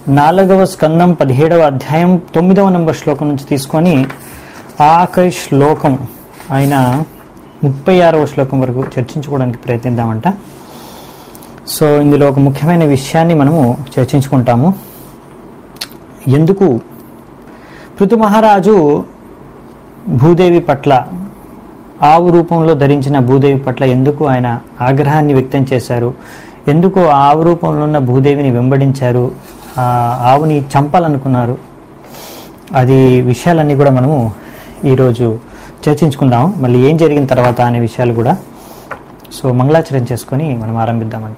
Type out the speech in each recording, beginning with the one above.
నాలుగవ స్కందం పదిహేడవ అధ్యాయం తొమ్మిదవ నంబర్ శ్లోకం నుంచి తీసుకొని ఆఖరి శ్లోకం అయిన ముప్పై ఆరవ శ్లోకం వరకు చర్చించుకోవడానికి ప్రయత్నిద్దామంట సో ఇందులో ఒక ముఖ్యమైన విషయాన్ని మనము చర్చించుకుంటాము ఎందుకు పృథు మహారాజు భూదేవి పట్ల ఆవు రూపంలో ధరించిన భూదేవి పట్ల ఎందుకు ఆయన ఆగ్రహాన్ని వ్యక్తం చేశారు ఎందుకు ఆ ఆవు రూపంలో ఉన్న భూదేవిని వెంబడించారు ఆ ఆవుని చంపాలనుకున్నారు అది విషయాలన్నీ కూడా మనము ఈరోజు చర్చించుకుందాం మళ్ళీ ఏం జరిగిన తర్వాత అనే విషయాలు కూడా సో మంగళాచరణ చేసుకొని మనం ఆరంభిద్దామంట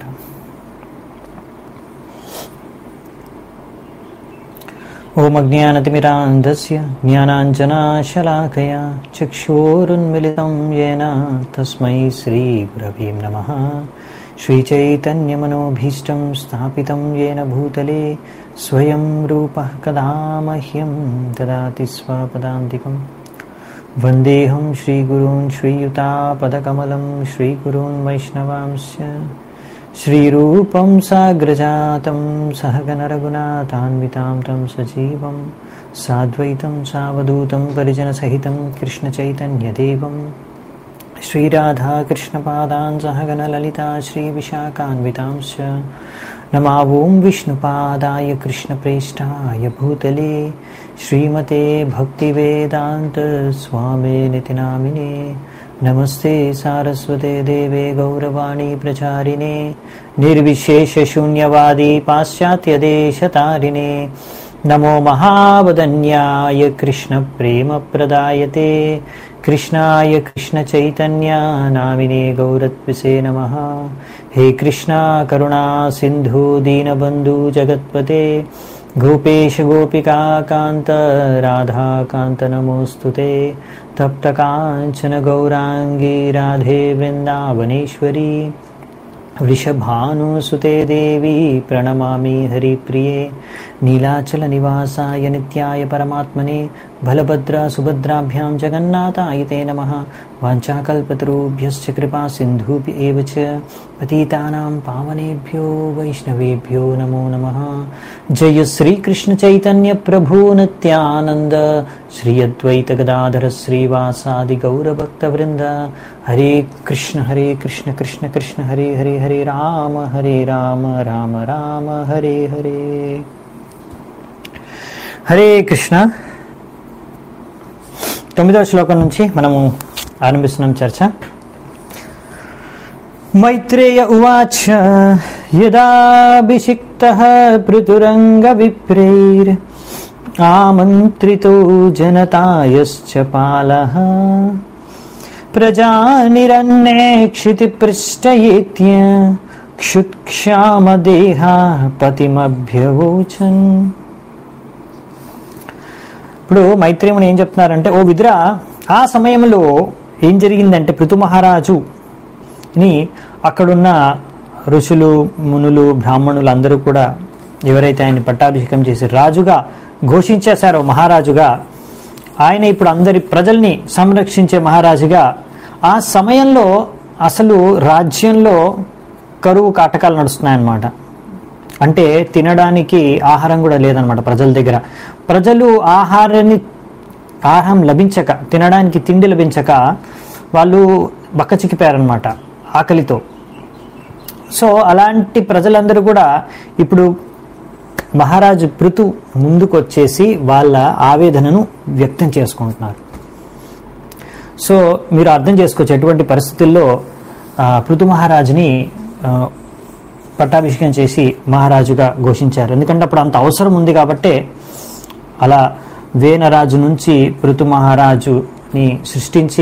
ఓం అజ్ఞానతిమిరాంధస్య జ్ఞానాంజనాశలాకయా చక్షోరున్మిళితం येन తస్మై శ్రీగురవే నమః శ్రీచైతన్యమనోభీష్టం స్థాపితం येन భూతలే స్వయం రూపः కదా మह्यं దదాతి స్వపదాంతికం వందేహం శ్రీగురూన్ శ్రీయుతాపదకమలం శ్రీగురూన్ వైష్ణవాంశ్చ श्रीरूपं साग्रजातं सहगनरघुनाथान्वितां तं सजीवं साद्वैतं सावधूतं परिजनसहितं कृष्णचैतन्यदेवं श्रीराधाकृष्णपादान् सहगनललिता श्रीविशाखान्वितांश्च नमावों विष्णुपादाय कृष्णप्रेष्ठाय भूतले श्रीमते भक्तिवेदान्तस्वामिनिति नामिने नमस्ते सारस्वते देवे गौरवाणी प्रचारिणे निर्विशेषशून्यवादी पाश्चात्यदेशतारिणे नमो महावदन्याय कृष्णप्रेमप्रदायते कृष्णाय कृष्णचैतन्या नामिने गौरत्विसे नमः हे कृष्णा करुणा सिन्धु दीनबन्धु जगत्पते गोपेश गोपिका कान्त राधाकान्त नमोऽस्तु ते तप्तकाञ्चन गौराङ्गी राधे वृन्दावनेश्वरी वृषभानुसुते देवी प्रणमामि हरिप्रिये नीलाचलनिवासाय नित्याय परमात्मने बलभद्र सुभद्राभ्यां जगन्नाथाय ते नमः वाञ्छाकल्पतरुभ्यश्च कृपा सिन्धुभ्य एव च पतितानां पावनेभ्यो वैष्णवेभ्यो नमो नमः जय श्रीकृष्णचैतन्यप्रभु नित्यानन्द श्री अद्वैतगदाधर श्रीवासादिगौरभक्तवृन्द हरे कृष्ण हरे कृष्ण कृष्ण कृष्ण हरे हरे हरे राम हरे राम राम राम हरे हरे హరే కృష్ణ తొమ్మిదవ శ్లోకం నుంచి మనము ఆరంభిస్తున్నాం చర్చ మైత్రేయ ఉవాచ యదాభిషిక్త పృతురంగ విప్రైర్ ఆమంత్రితో జనతాయశ్చ పాలః ప్రజానిరన్నేక్షితి పృష్టయేత్య క్షుత్క్షామదేహా పతిమభ్యవోచన్ ఇప్పుడు మైత్రేయుని ఏం చెప్తున్నారంటే ఓ విదుర ఆ సమయంలో ఏం జరిగిందంటే పృథు మహారాజుని అక్కడున్న ఋషులు మునులు బ్రాహ్మణులు అందరూ కూడా ఎవరైతే ఆయన్ని పట్టాభిషేకం చేసి రాజుగా ఘోషించేశారో మహారాజుగా ఆయన ఇప్పుడు అందరి ప్రజల్ని సంరక్షించే మహారాజుగా ఆ సమయంలో అసలు రాజ్యంలో కరువు కాటకాలు నడుస్తున్నాయన్నమాట అంటే తినడానికి ఆహారం కూడా లేదనమాట ప్రజల దగ్గర ప్రజలు ఆహారాన్ని ఆహారం లభించక తినడానికి తిండి లభించక వాళ్ళు బక్కచిక్కిపోయారనమాట ఆకలితో సో అలాంటి ప్రజలందరూ కూడా ఇప్పుడు మహారాజు పృథు ముందుకు వచ్చేసి వాళ్ళ ఆవేదనను వ్యక్తం చేసుకుంటున్నారు సో మీరు అర్థం చేసుకోవచ్చు ఎటువంటి పరిస్థితుల్లో ఆ, పృథు మహారాజుని ఆ, పట్టాభిషేకం చేసి మహారాజుగా ఘోషించారు ఎందుకంటే అప్పుడు అంత అవసరం ఉంది కాబట్టే అలా వేనరాజు నుంచి పృథు మహారాజుని సృష్టించి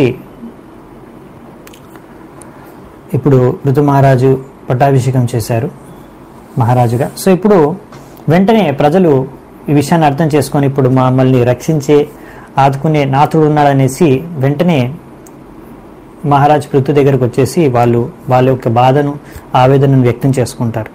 ఇప్పుడు పృథు మహారాజు పట్టాభిషేకం చేశారు మహారాజుగా సో ఇప్పుడు వెంటనే ప్రజలు ఈ విషయాన్ని అర్థం చేసుకొని ఇప్పుడు మమ్మల్ని రక్షించే ఆదుకునే నాథుడు ఉన్నాడనేసి వెంటనే మహారాజ్ పృథు దగ్గరకు వచ్చేసి వాళ్ళు వాళ్ళ యొక్క బాధను ఆవేదనను వ్యక్తం చేసుకుంటారు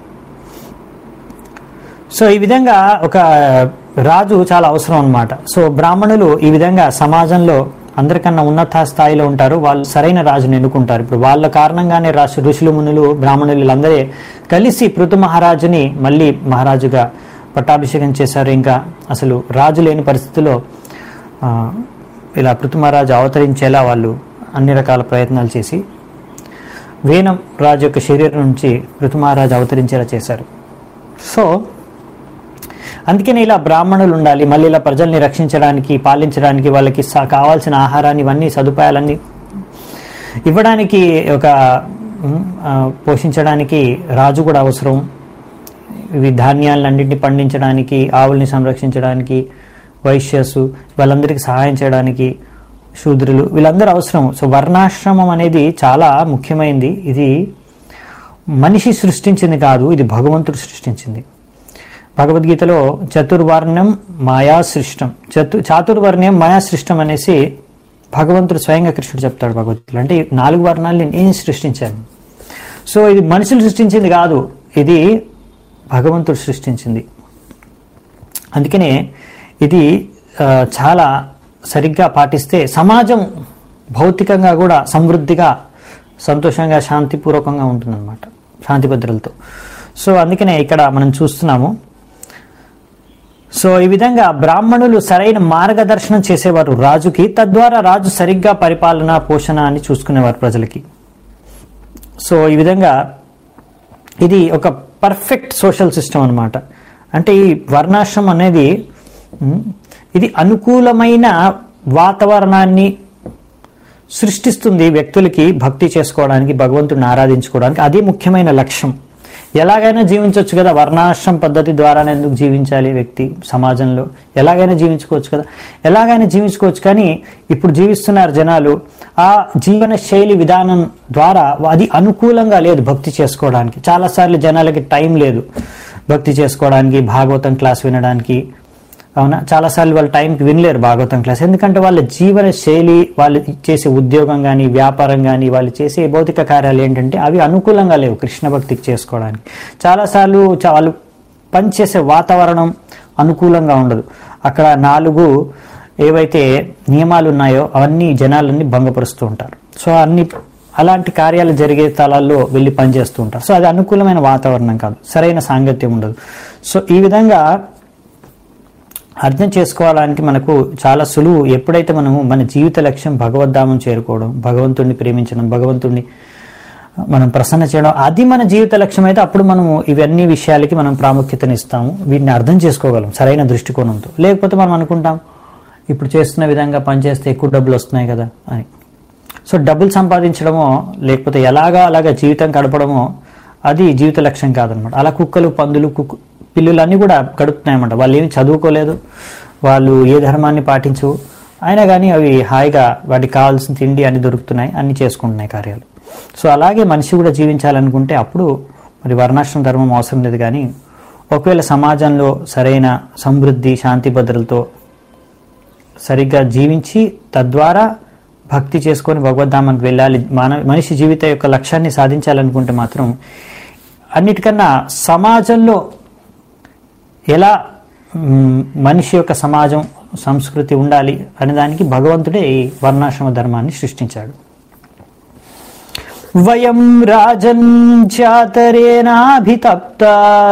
సో ఈ విధంగా ఒక రాజు చాలా అవసరం అన్నమాట సో బ్రాహ్మణులు ఈ విధంగా సమాజంలో అందరికన్నా ఉన్నత స్థాయిలో ఉంటారు వాళ్ళు సరైన రాజుని ఎన్నుకుంటారు ఇప్పుడు వాళ్ళ కారణంగానే రాష్ట్ర ఋషులు మునులు బ్రాహ్మణులు వీళ్ళందరే కలిసి పృథు మహారాజుని మళ్ళీ మహారాజుగా పట్టాభిషేకం చేశారు ఇంకా అసలు రాజు లేని పరిస్థితిలో ఆ, ఇలా పృథుమహారాజు అవతరించేలా వాళ్ళు అన్ని రకాల ప్రయత్నాలు చేసి వేనం రాజు యొక్క శరీరం నుంచి పృథుమహారాజు అవతరించేలా చేశారు సో అందుకనే ఇలా బ్రాహ్మణులు ఉండాలి మళ్ళీ ఇలా ప్రజల్ని రక్షించడానికి పాలించడానికి వాళ్ళకి స- కావాల్సిన ఆహారాన్ని ఇవన్నీ సదుపాయాలన్నీ ఇవ్వడానికి ఒక ఉమ్, ఆ, పోషించడానికి రాజు కూడా అవసరం ఇవి ధాన్యాలన్నింటినీ పండించడానికి ఆవుల్ని సంరక్షించడానికి వైశ్యసు వాళ్ళందరికీ సహాయం చేయడానికి శూద్రులు వీళ్ళందరూ అవసరం సో వర్ణాశ్రమం అనేది చాలా ముఖ్యమైనది ఇది మనిషి సృష్టించింది కాదు ఇది భగవంతుడు సృష్టించింది భగవద్గీతలో చతుర్వర్ణం మాయా సృష్టం చతు చాతుర్వర్ణ్యం మాయా సృష్టం అనేసి భగవంతుడు స్వయంగా కృష్ణుడు చెప్తాడు భగవద్గీతలో అంటే ఈ నాలుగు వర్ణాలు నేను సృష్టించాను సో ఇది మనుషులు సృష్టించింది కాదు ఇది భగవంతుడు సృష్టించింది అందుకనే ఇది ఆ, చాలా సరిగ్గా పాటిస్తే సమాజం భౌతికంగా కూడా సమృద్ధిగా సంతోషంగా శాంతిపూర్వకంగా ఉంటుందన్నమాట శాంతి భద్రలతో సో అందుకనే ఇక్కడ మనం చూస్తున్నాము సో ఈ విధంగా బ్రాహ్మణులు సరైన మార్గదర్శనం చేసేవారు రాజుకి తద్వారా రాజు సరిగ్గా పరిపాలన పోషణ అని చూసుకునేవారు ప్రజలకి సో ఈ విధంగా ఇది ఒక పర్ఫెక్ట్ సోషల్ సిస్టమ్ అన్నమాట అంటే ఈ వర్ణాశ్రమం అనేది ఉమ్, ఇది అనుకూలమైన వాతావరణాన్ని సృష్టిస్తుంది వ్యక్తులకి భక్తి చేసుకోవడానికి భగవంతుడిని ఆరాధించుకోవడానికి అది ముఖ్యమైన లక్ష్యం ఎలాగైనా జీవించవచ్చు కదా వర్ణాశ్రమ పద్ధతి ద్వారానే ఎందుకు జీవించాలి వ్యక్తి సమాజంలో ఎలాగైనా జీవించుకోవచ్చు కదా ఎలాగైనా జీవించుకోవచ్చు కానీ ఇప్పుడు జీవిస్తున్నారు జనాలు ఆ జీవన శైలి విధానం ద్వారా అది అనుకూలంగా లేదు భక్తి చేసుకోవడానికి చాలాసార్లు జనాలకి టైం లేదు భక్తి చేసుకోవడానికి భాగవతం క్లాస్ వినడానికి అవునా చాలాసార్లు వాళ్ళ టైంకి వినలేరు భాగవతం క్లాస్ ఎందుకంటే వాళ్ళ జీవన శైలి వాళ్ళు చేసే ఉద్యోగం కానీ వ్యాపారం కానీ వాళ్ళు చేసే భౌతిక కార్యాలు ఏంటంటే అవి అనుకూలంగా లేవు కృష్ణ భక్తికి చేసుకోవడానికి చాలాసార్లు చా- వాళ్ళు పనిచేసే వాతావరణం అనుకూలంగా ఉండదు అక్కడ నాలుగు ఏవైతే నియమాలు ఉన్నాయో అవన్నీ జనాలన్నీ భంగపరుస్తూ ఉంటారు సో అన్ని అలాంటి కార్యాలు జరిగే స్థలాల్లో వెళ్ళి పనిచేస్తూ ఉంటారు సో అది అనుకూలమైన వాతావరణం కాదు సరైన సాంగత్యం ఉండదు సో ఈ విధంగా అర్థం చేసుకోవడానికి మనకు చాలా సులువు ఎప్పుడైతే మనము మన జీవిత లక్ష్యం భగవద్ధామం చేరుకోవడం భగవంతుడిని ప్రేమించడం భగవంతుడిని మనం ప్రసన్న చేయడం అది మన జీవిత లక్ష్యం అయితే అప్పుడు మనము ఇవన్నీ విషయాలకి మనం ప్రాముఖ్యతనిస్తాము వీటిని అర్థం చేసుకోగలం సరైన దృష్టికోణంతో లేకపోతే మనం అనుకుంటాం ఇప్పుడు చేస్తున్న విధంగా పనిచేస్తే ఎక్కువ డబ్బులు వస్తున్నాయి కదా అని సో డబ్బులు సంపాదించడమో లేకపోతే ఎలాగా అలాగా జీవితం గడపడమో అది జీవిత లక్ష్యం కాదనమాట అలా కుక్కలు పందులు కుక్కు పిల్లులు అన్నీ కూడా గడుపుతున్నాయన్నమాట వాళ్ళు ఏమి చదువుకోలేదు వాళ్ళు ఏ ధర్మాన్ని పాటించు అయినా కానీ అవి హాయిగా వాటికి కావాల్సిన తిండి అన్ని దొరుకుతున్నాయి అన్ని చేసుకుంటున్నాయి కార్యాలు సో అలాగే మనిషి కూడా జీవించాలనుకుంటే అప్పుడు మరి వర్ణాశ్రమ ధర్మం అవసరం లేదు కానీ ఒకవేళ సమాజంలో సరైన సమృద్ధి శాంతి భద్రలతో సరిగ్గా జీవించి తద్వారా భక్తి చేసుకొని భగవద్ధామానికి వెళ్ళాలి మన మనిషి జీవిత యొక్క లక్ష్యాన్ని సాధించాలనుకుంటే మాత్రం అన్నిటికన్నా సమాజంలో ఎలా మ్, మనిషి యొక్క సమాజం సంస్కృతి ఉండాలి అనే దానికి భగవంతుడే ఈ వర్ణాశ్రమ ధర్మాన్ని సృష్టించాడు వయం రాజన్ చాతరేనాభితప్త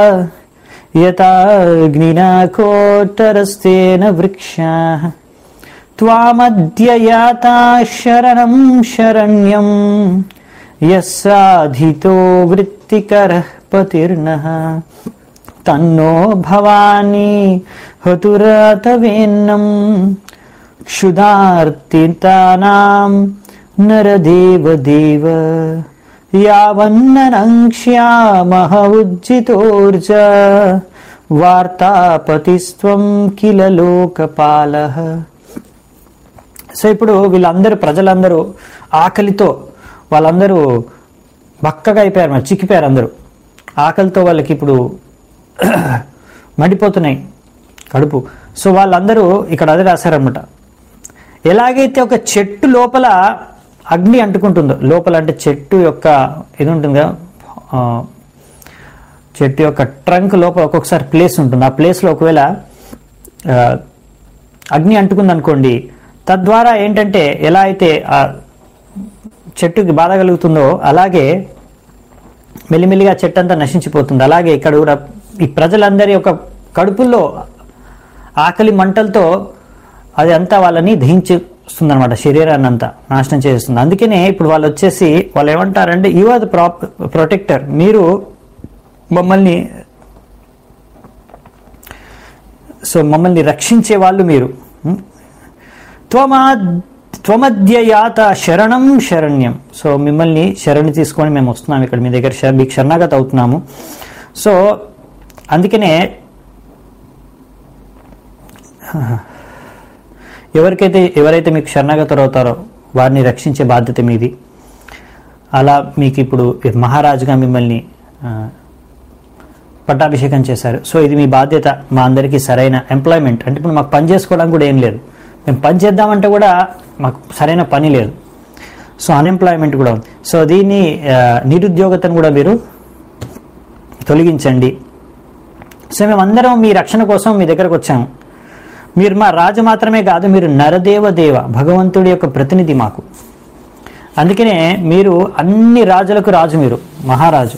యథాగ్నినా కోట్టరస్తేన వృక్షా త్వామద్య యాతా శరణం శరణ్యం యస్సాధితో వృత్తికరః పతిర్నః తన్నో భవానీ హతురతవేన్నం క్షుధార్తితానాం నరదేవదేవ యావన్ననంక్ష్యామహ ఉజ్జితోర్జ వార్తాపతిస్త్వం కిల లోకపాలః సో ఇప్పుడు వీళ్ళందరూ ప్రజలందరూ ఆకలితో వాళ్ళందరూ బక్కగా అయిపోయారు మరి చిక్కిపోయారు అందరూ ఆకలితో వాళ్ళకి ఇప్పుడు మండిపోతున్నాయి కడుపు సో వాళ్ళందరూ ఇక్కడ అదే రాశారనమాట ఎలాగైతే ఒక చెట్టు లోపల అగ్ని అంటుకుంటుందో లోపల అంటే చెట్టు యొక్క ఇది ఉంటుంది కదా ఆ, చెట్టు యొక్క ట్రంక్ లోపల ఒక్కొక్కసారి ప్లేస్ ఉంటుంది ఆ ప్లేస్లో ఒకవేళ ఆ, అగ్ని అంటుకుంది అనుకోండి తద్వారా ఏంటంటే ఎలా అయితే ఆ చెట్టుకి బాధ కలుగుతుందో అలాగే మెల్లిమెల్లిగా చెట్టు అంతా నశించిపోతుంది అలాగే ఇక్కడ కూడా ఈ ప్రజలందరి యొక్క కడుపుల్లో ఆకలి మంటలతో అది అంతా వాళ్ళని దహించేస్తుంది అనమాట శరీరాన్ని అంతా నాశనం చేస్తుంది అందుకనే ఇప్పుడు వాళ్ళు వచ్చేసి వాళ్ళు ఏమంటారంటే you are the prop protector మీరు మమ్మల్ని సో మమ్మల్ని రక్షించే వాళ్ళు మీరు ఉం? త్వమా త్వమధ్యయాత శరణం శరణ్యం సో మిమ్మల్ని శరణి తీసుకొని మేము వస్తున్నాం ఇక్కడ మీ దగ్గర శ- మీకు శరణాగత అవుతున్నాము సో అందుకనే ఎవరికైతే ఎవరైతే మీకు శరణాగతులు అవుతారో వారిని రక్షించే బాధ్యత మీది అలా మీకు ఇప్పుడు మహారాజుగా మిమ్మల్ని ఆ, పట్టాభిషేకం చేశారు సో ఇది మీ బాధ్యత మా అందరికీ సరైన ఎంప్లాయ్మెంట్ అంటే ఇప్పుడు మాకు పని చేసుకోవడానికి కూడా ఏం లేదు మేము పని చేద్దామంటే కూడా మాకు సరైన పని లేదు సో అన్ఎంప్లాయ్మెంట్ కూడా ఉంది సో దీన్ని ఆ, నిరుద్యోగతను కూడా మీరు తొలగించండి సో మేమందరం మీ రక్షణ కోసం మీ దగ్గరకు వచ్చాము మీరు మా రాజు మాత్రమే కాదు మీరు నరదేవ దేవ భగవంతుడి యొక్క ప్రతినిధి మాకు అందుకనే మీరు అన్ని రాజులకు రాజు మీరు మహారాజు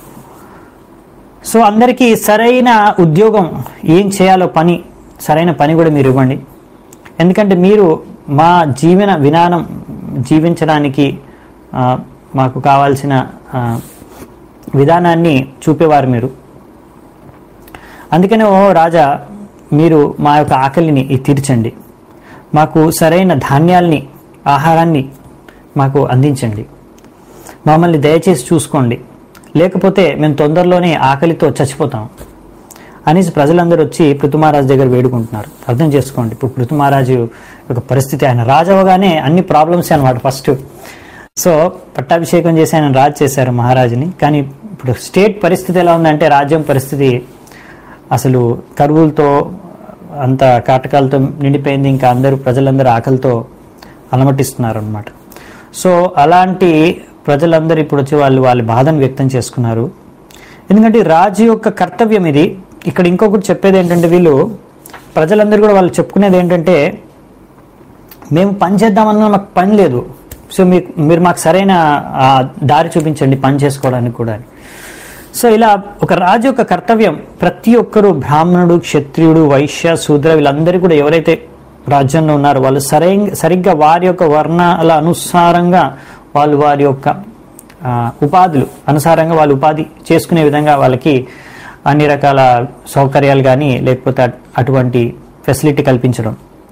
సో అందరికీ సరైన ఉద్యోగం ఏం చేయాలో పని సరైన పని కూడా మీరు ఇవ్వండి ఎందుకంటే మీరు మా జీవన విధానం జీవించడానికి ఆ, మాకు కావాల్సిన ఆ, విధానాన్ని చూపేవారు మీరు అందుకనే ఓ రాజా మీరు మా యొక్క ఆకలిని తీర్చండి మాకు సరైన ధాన్యాల్ని ఆహారాన్ని మాకు అందించండి మమ్మల్ని దయచేసి చూసుకోండి లేకపోతే మేము తొందరలోనే ఆకలితో చచ్చిపోతాం అనేసి ప్రజలందరూ వచ్చి పృథుమహారాజు దగ్గర వేడుకుంటున్నారు అర్థం చేసుకోండి ఇప్పుడు పృథుమహారాజు యొక్క పరిస్థితి ఆయన రాజు అవగానే అన్ని ప్రాబ్లమ్స్ అనమాట ఫస్ట్ సో పట్టాభిషేకం చేసి ఆయన రాజు చేశారు మహారాజుని కానీ ఇప్పుడు స్టేట్ పరిస్థితి ఎలా ఉందంటే రాజ్యం పరిస్థితి అసలు కరువులతో అంత కాటకాలతో నిండిపోయింది ఇంకా అందరూ ప్రజలందరూ ఆకలితో అలమటిస్తున్నారు అనమాట సో అలాంటి ప్రజలందరూ ఇప్పుడు వచ్చి వాళ్ళు వాళ్ళ బాధను వ్యక్తం చేసుకున్నారు ఎందుకంటే రాజు యొక్క కర్తవ్యం ఇది ఇక్కడ ఇంకొకటి చెప్పేది ఏంటంటే వీళ్ళు ప్రజలందరూ కూడా వాళ్ళు చెప్పుకునేది ఏంటంటే మేము పని చేద్దామన్నా మాకు పని లేదు సో మీకు మీరు మాకు సరైన ఆ, దారి చూపించండి పని చేసుకోవడానికి కూడా అని సో ఇలా ఒక రాజు యొక్క కర్తవ్యం ప్రతి ఒక్కరు బ్రాహ్మణుడు క్షత్రియుడు వైశ్య శూద్ర వీళ్ళందరూ కూడా ఎవరైతే రాజ్యంలో ఉన్నారో వాళ్ళు సరైన సరిగ్గా వారి యొక్క వర్ణాల అనుసారంగా వాళ్ళు వారి యొక్క ఆ, ఉపాధులు అనుసారంగా వాళ్ళు ఉపాధి చేసుకునే విధంగా వాళ్ళకి అన్ని రకాల సౌకర్యాలు కానీ లేకపోతే అట్- అటువంటి ఫెసిలిటీ కల్పించడం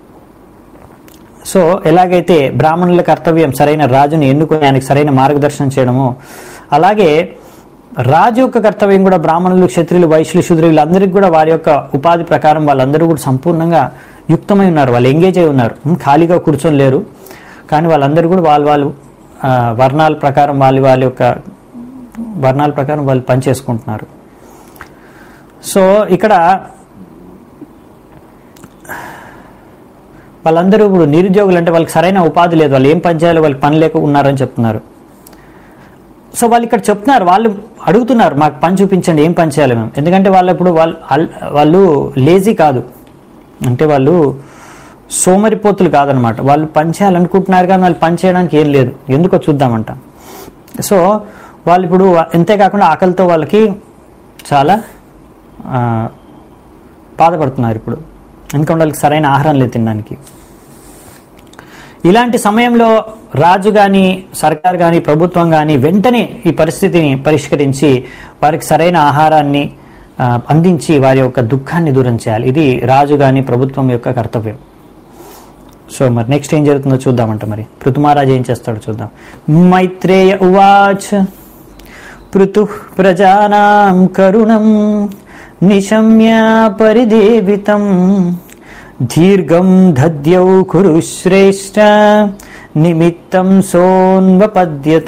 సో ఎలాగైతే బ్రాహ్మణుల కర్తవ్యం సరైన రాజుని ఎన్నుకొని ఆయనకి సరైన మార్గదర్శనం చేయడమో అలాగే రాజు యొక్క కర్తవ్యం కూడా బ్రాహ్మణులు క్షత్రియులు వైశ్యులు శూద్రులు వీళ్ళందరికీ కూడా వారి యొక్క ఉపాధి ప్రకారం వాళ్ళందరూ కూడా సంపూర్ణంగా యుక్తమై ఉన్నారు వాళ్ళు ఎంగేజ్ అయి ఉన్నారు ఉమ్, ఖాళీగా కూర్చొని లేరు కానీ వాళ్ళందరూ కూడా వాళ్ళ వాళ్ళు ఆ, వర్ణాల ప్రకారం వాళ్ళ వాళ్ళ యొక్క వర్ణాల ప్రకారం వాళ్ళు పనిచేసుకుంటున్నారు సో ఇక్కడ వాళ్ళందరూ ఇప్పుడు నిరుద్యోగులు అంటే వాళ్ళకి సరైన ఉపాధి లేదు వాళ్ళు ఏం పని చేయాలో వాళ్ళకి పని లేక ఉన్నారని చెప్తున్నారు సో వాళ్ళు ఇక్కడ చెప్తున్నారు వాళ్ళు అడుగుతున్నారు మాకు పని చూపించండి ఏం పని చేయాలి మేము ఎందుకంటే వాళ్ళు ఇప్పుడు వాళ్ళు అల్- వాళ్ళు లేజీ కాదు అంటే వాళ్ళు సోమరిపోతులు కాదనమాట వాళ్ళు పని చేయాలనుకుంటున్నారు కానీ వాళ్ళు పని చేయడానికి ఏం లేదు ఎందుకో చూద్దామంట సో వాళ్ళు ఇప్పుడు అంతేకాకుండా ఆకలితో వాళ్ళకి చాలా ఆ, బాధపడుతున్నారు ఇప్పుడు ఎందుకంటే వాళ్ళకి సరైన ఆహారం లేదు తినడానికి ఇలాంటి సమయంలో రాజు కానీ సర్కార్ కానీ ప్రభుత్వం కానీ వెంటనే ఈ పరిస్థితిని పరిష్కరించి వారికి సరైన ఆహారాన్ని ఆ, అందించి వారి యొక్క దుఃఖాన్ని దూరం చేయాలి ఇది రాజు కానీ ప్రభుత్వం యొక్క కర్తవ్యం సో మరి నెక్స్ట్ ఏం జరుగుతుందో చూద్దామంట మరి పృథుమహారాజు ఏం చేస్తాడో చూద్దాం మైత్రేయ ఉవాచ్ పృథు ప్రజానాం కరుణం నిశమ్య పరిదేవితం దీర్ఘం దద్యౌ కురు శ్రేష్ట నిమిత్తం సోన్వపద్యత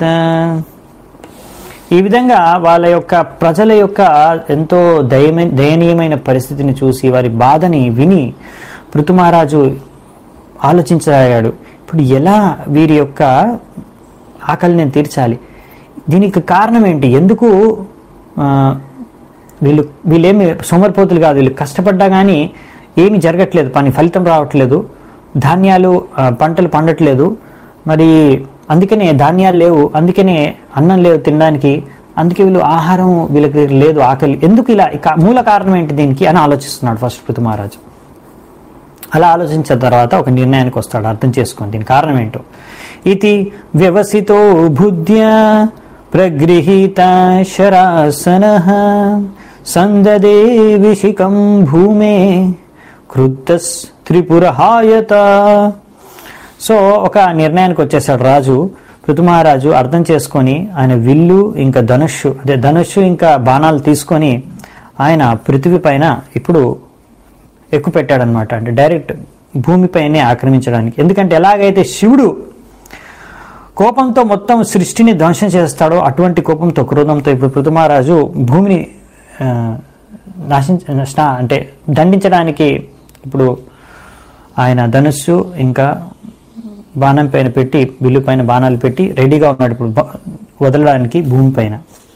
ఈ విధంగా వాళ్ళ యొక్క ప్రజల యొక్క ఎంతో దయమ దయనీయమైన పరిస్థితిని చూసి వారి బాధని విని పృథుమహారాజు ఆలోచించసాగాడు ఇప్పుడు ఎలా వీరి యొక్క ఆకలిని నేను తీర్చాలి దీనికి కారణం ఏంటి ఎందుకు ఆ, వీళ్ళు వీళ్ళేమి సోమరిపోతులు కాదు వీళ్ళు కష్టపడ్డా కానీ ఏమి జరగట్లేదు పని ఫలితం రావట్లేదు ధాన్యాలు ఆ, పంటలు పండట్లేదు మరి అందుకనే ధాన్యాలు లేవు అందుకనే అన్నం లేవు తినడానికి అందుకే వీళ్ళు ఆహారం వీళ్ళకి లేదు ఆకలి ఎందుకు ఇలా ఇక మూల కారణం ఏంటి దీనికి అని ఆలోచిస్తున్నాడు ఫస్ట్ పృథు మహారాజు అలా ఆలోచించిన తర్వాత ఒక నిర్ణయానికి వస్తాడు అర్థం చేసుకోండి దీని కారణం ఏంటో ఇది వ్యవసితో బుద్ధ్య ప్రగృహీత శరాసన సందదే విషికం భూమే క్రుద్ధస్ త్రిపురహాయత సో ఒక నిర్ణయానికి వచ్చేసాడు రాజు పృథుమహారాజు అర్థం చేసుకొని ఆయన విల్లు ఇంకా ధనుష్షు అదే ధనుష్షు ఇంకా బాణాలు తీసుకొని ఆయన పృథివీ పైన ఇప్పుడు ఎక్కువ పెట్టాడనమాట అంటే డైరెక్ట్ భూమిపైనే ఆక్రమించడానికి ఎందుకంటే ఎలాగైతే శివుడు కోపంతో మొత్తం సృష్టిని ధ్వంసం చేస్తాడో అటువంటి కోపంతో క్రోధంతో ఇప్పుడు పృథుమహారాజు భూమిని ఆ, నాశించ స్నా- అంటే దండించడానికి ఇప్పుడు ఆయన ధనుస్సు ఇంకా బాణం పైన పెట్టి విల్లు పైన బాణాలు పెట్టి రెడీగా ఉన్నాడు ఇప్పుడు బ- వదలడానికి భూమి పైన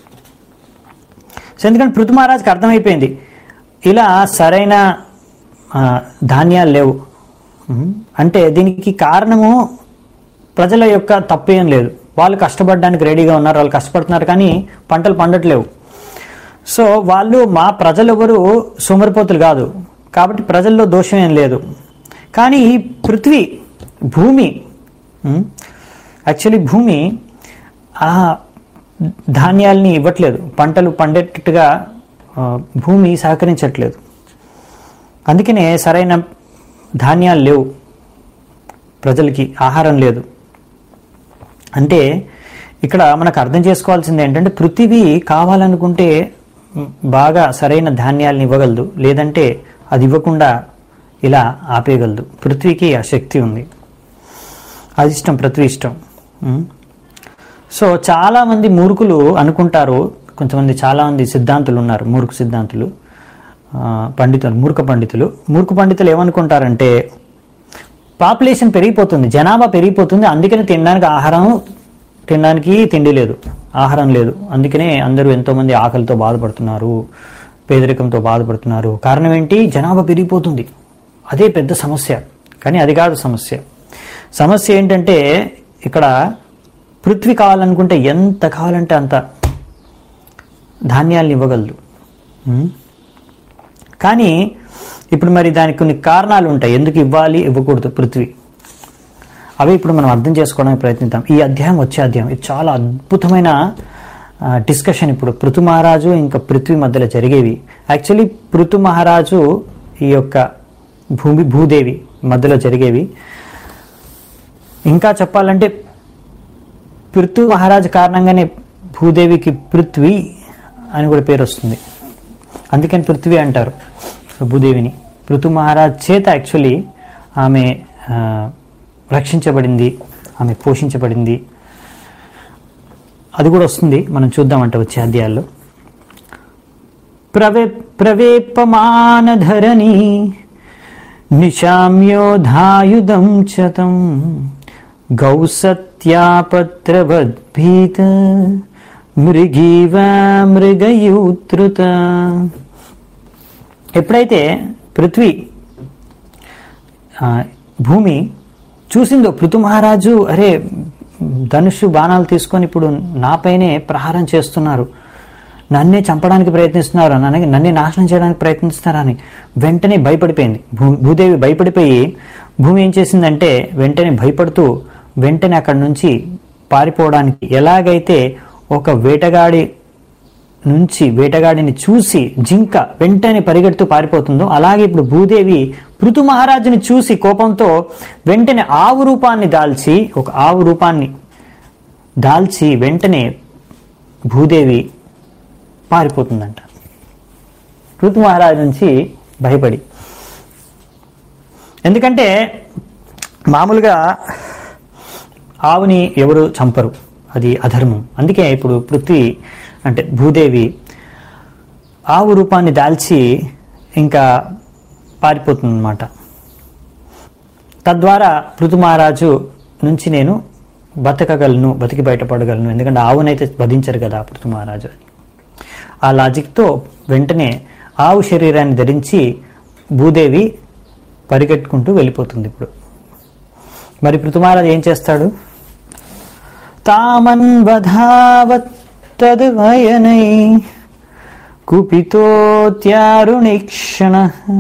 సో ఎందుకంటే పృథు మహారాజ్కి అర్థమైపోయింది ఇలా సరైన ఆ, ధాన్యాలు లేవు ఉమ్, అంటే దీనికి కారణము ప్రజల యొక్క తప్పేం లేదు వాళ్ళు కష్టపడడానికి రెడీగా ఉన్నారు వాళ్ళు కష్టపడుతున్నారు కానీ పంటలు పండట్లేవు సో వాళ్ళు మా ప్రజలు ఎవరు సోమరిపోతులు కాదు కాబట్టి ప్రజల్లో దోషం ఏం లేదు కానీ ఈ పృథ్వీ భూమి యాక్చువల్లీ భూమి ఆ ధాన్యాల్ని ఇవ్వట్లేదు పంటలు పండేటట్టుగా ఆ, భూమి సహకరించట్లేదు అందుకనే సరైన ధాన్యాలు లేవు ప్రజలకి ఆహారం లేదు అంటే ఇక్కడ మనకు అర్థం చేసుకోవాల్సింది ఏంటంటే పృథివీ కావాలనుకుంటే మ్, బాగా సరైన ధాన్యాలను ఇవ్వగలదు లేదంటే అది ఇవ్వకుండా ఇలా ఆపేయగలదు పృథ్వీకి ఆ శక్తి ఉంది అది ఇష్టం పృథ్వీ ఇష్టం మ్. సో చాలామంది మూర్ఖులు అనుకుంటారు కొంతమంది చాలామంది సిద్ధాంతులు ఉన్నారు మూర్ఖ సిద్ధాంతులు ఆ, పండితులు మూర్ఖ పండితులు మూర్ఖ పండితులు ఏమనుకుంటారంటే పాపులేషన్ పెరిగిపోతుంది జనాభా పెరిగిపోతుంది అందుకని తినడానికి ఆహారం తినడానికి తిండి లేదు ఆహారం లేదు అందుకనే అందరూ ఎంతోమంది ఆకలితో బాధపడుతున్నారు పేదరికంతో బాధపడుతున్నారు కారణం ఏంటి జనాభా పెరిగిపోతుంది అదే పెద్ద సమస్య కానీ అది కాదు సమస్య సమస్య ఏంటంటే ఇక్కడ పృథ్వీ కావాలనుకుంటే ఎంత కావాలంటే అంత ధాన్యాలను ఇవ్వగలదు ఉం? కానీ ఇప్పుడు మరి దానికి కొన్ని కారణాలు ఉంటాయి ఎందుకు ఇవ్వాలి ఇవ్వకూడదు పృథ్వీ అవి ఇప్పుడు మనం అర్థం చేసుకోవడానికి ప్రయత్నిద్దాం ఈ అధ్యాయం వచ్చే అధ్యాయం ఇది చాలా అద్భుతమైన డిస్కషన్ ఇప్పుడు పృథు మహారాజు ఇంకా పృథ్వీ మధ్యలో జరిగేవి యాక్చువల్లీ పృథు మహారాజు ఈ యొక్క భూమి భూదేవి మధ్యలో జరిగేవి ఇంకా చెప్పాలంటే పృథు మహారాజు కారణంగానే భూదేవికి పృథ్వీ అని కూడా పేరు వస్తుంది అందుకని పృథ్వీ అంటారు భూదేవిని పృథు మహారాజ్ చేత యాక్చువల్లీ ఆమె ఆ, రక్షించబడింది ఆమె పోషించబడింది అది కూడా వస్తుంది మనం చూద్దామంట వచ్చే అధ్యాయాల్లో ప్రవే ప్రవేపమానధరణి నిశామ్యోధాయుధం చతం గౌసత్యాపత్రవద్భీత మృగీవ మృగయూత్రుత ఎప్పుడైతే పృథ్వీ ఆ, భూమి చూసిందో పృథు మహారాజు అరే ధనుషు బాణాలు తీసుకొని ఇప్పుడు నాపైనే ప్రహారం చేస్తున్నారు నన్నే చంపడానికి ప్రయత్నిస్తున్నారు నన్ను నన్నే నాశనం చేయడానికి ప్రయత్నిస్తున్నారని వెంటనే భయపడిపోయింది భూ భూదేవి భయపడిపోయి భూమి ఏం చేసిందంటే వెంటనే భయపడుతూ వెంటనే అక్కడి నుంచి పారిపోవడానికి ఎలాగైతే ఒక వేటగాడి నుంచి వేటగాడిని చూసి జింక వెంటనే పరిగెడుతూ పారిపోతుందో అలాగే ఇప్పుడు భూదేవి పృథు మహారాజుని చూసి కోపంతో వెంటనే ఆవు రూపాన్ని దాల్చి ఒక ఆవు రూపాన్ని దాల్చి వెంటనే భూదేవి పారిపోతుందంట పృథు మహారాజు నుంచి భయపడి ఎందుకంటే మామూలుగా ఆవుని ఎవరు చంపరు అది అధర్మం అందుకే ఇప్పుడు పృథ్వీ అంటే భూదేవి ఆవు రూపాన్ని దాల్చి ఇంకా పారిపోతుందన్నమాట తద్వారా పృథు మహారాజు నుంచి నేను బతకగలను బతికి బయటపడగలను ఎందుకంటే ఆవునైతే వధించరు కదా పృథు మహారాజు ఆ లాజిక్తో వెంటనే ఆవు శరీరాన్ని ధరించి భూదేవి పరిగెట్టుకుంటూ వెళ్ళిపోతుంది ఇప్పుడు మరి పృథు మహారాజు ఏం చేస్తాడు తామన్ వధావత్ తద్వయనై కుపితోత్యారుణిక్షణ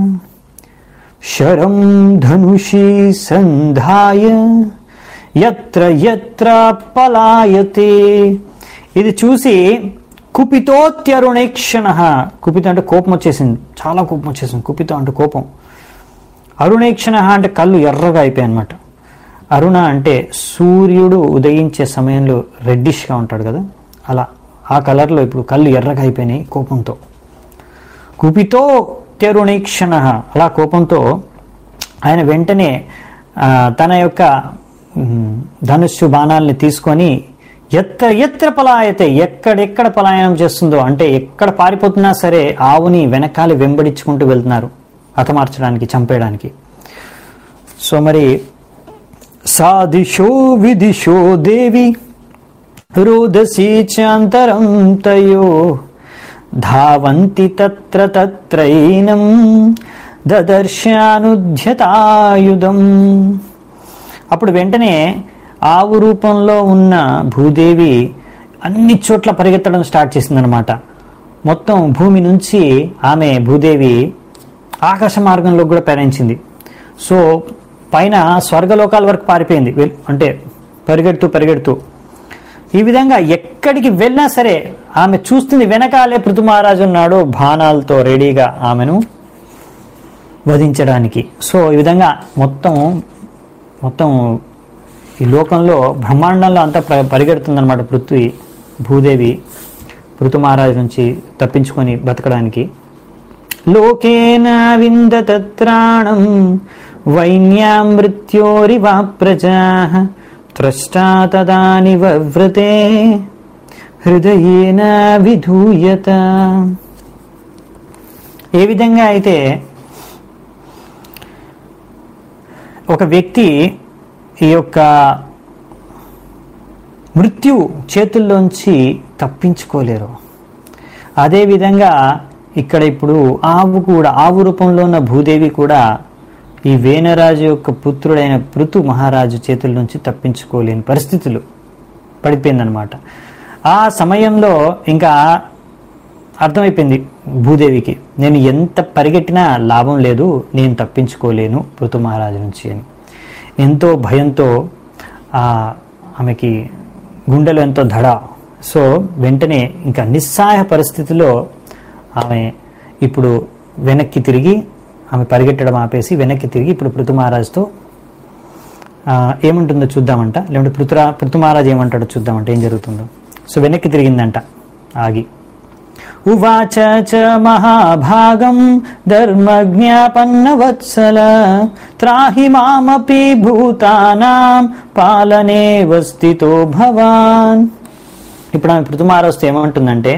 శరం ధనుషి సంధాయ ఎత్ర ఎత్ర పలాయతే ఇది చూసి కుపితోత్యరుణేక్షణ కుపిత అంటే కోపం వచ్చేసింది చాలా కోపం వచ్చేసింది కుపితం అంటే కోపం అరుణేక్షణ అంటే కళ్ళు ఎర్రగా అయిపోయాయి అనమాట అరుణ అంటే సూర్యుడు ఉదయించే సమయంలో రెడ్డిష్గా ఉంటాడు కదా అలా ఆ కలర్లో ఇప్పుడు కళ్ళు ఎర్రగా అయిపోయినాయి కోపంతో కుపితో త్యరుణీక్షణ అలా కోపంతో ఆయన వెంటనే ఆ, తన యొక్క మ్, ధనుస్సు బాణాలని తీసుకొని ఎత్ర ఎత్ర పలాయతే ఎక్కడెక్కడ పలాయనం చేస్తుందో అంటే ఎక్కడ పారిపోతున్నా సరే ఆవుని వెనకాలి వెంబడించుకుంటూ వెళ్తున్నారు హతమార్చడానికి చంపేయడానికి సో మరి సాదిశో విదిశో దేవి రోదసీ చాంతరం తయో ధావంతి తత్ర తత్రైనం దదర్శానుధ్యతాయుధం అప్పుడు వెంటనే ఆవు రూపంలో ఉన్న భూదేవి అన్ని చోట్ల పరిగెత్తడం స్టార్ట్ చేసిందనమాట మొత్తం భూమి నుంచి ఆమె భూదేవి ఆకాశ మార్గంలో కూడా ప్రయాణించింది సో పైన స్వర్గలోకాల వరకు పారిపోయింది వెల్- అంటే పరిగెడుతూ పరిగెడుతూ ఈ విధంగా ఎక్కడికి వెళ్ళినా సరే ఆమె చూస్తుంది వెనకాలే పృథు మహారాజు ఉన్నాడు బాణాలతో రెడీగా ఆమెను వధించడానికి సో ఈ విధంగా మొత్తం మొత్తం ఈ లోకంలో బ్రహ్మాండంలో అంతా ప్ర- పరిగెడుతుందన్నమాట పృథ్వీ భూదేవి పృథు మహారాజు నుంచి తప్పించుకొని బతకడానికి లోకేన విందతత్రాణం వైన్యాం మృత్యోరివా ప్రజా త్రష్టా తదాని వవ్రతే హృదయేన విధూయత ఏ విధంగా అయితే ఒక వ్యక్తి ఈ యొక్క మృత్యు చేతుల్లోంచి తప్పించుకోలేరు అదేవిధంగా ఇక్కడ ఇప్పుడు ఆవు కూడా ఆవు రూపంలో ఉన్న భూదేవి కూడా ఈ వేనరాజు యొక్క పుత్రుడైన పృథు మహారాజు చేతుల నుంచి తప్పించుకోలేని పరిస్థితులు పడిపోయిందనమాట ఆ సమయంలో ఇంకా అర్థమైపోయింది భూదేవికి నేను ఎంత పరిగెట్టినా లాభం లేదు నేను తప్పించుకోలేను పృథు మహారాజు నుంచి అని ఎంతో భయంతో ఆ ఆమెకి గుండెలో ఎంతో దడ సో వెంటనే ఇంకా నిస్సహాయ పరిస్థితిలో ఆమె ఇప్పుడు వెనక్కి తిరిగి ఆమె పరిగెట్టడం ఆపేసి వెనక్కి తిరిగి ఇప్పుడు పృథు మహారాజుతో ఆ, ఏముంటుందో చూద్దామంట లేదంటే పృథురా పృథు మహారాజు ఏమంటాడో చూద్దామంట ఏం జరుగుతుందో సో వెనక్కి తిరిగిందంట ఆగి ఉవాచ చ మహాభాగం ధర్మజ్ఞాపన్న వత్సల త్రాహి మామపి భూతానాం పాలనే వస్థితో భవాన్ ఇప్పుడు ఆమె పృథు మహారాజుతో ఏమంటుందంటే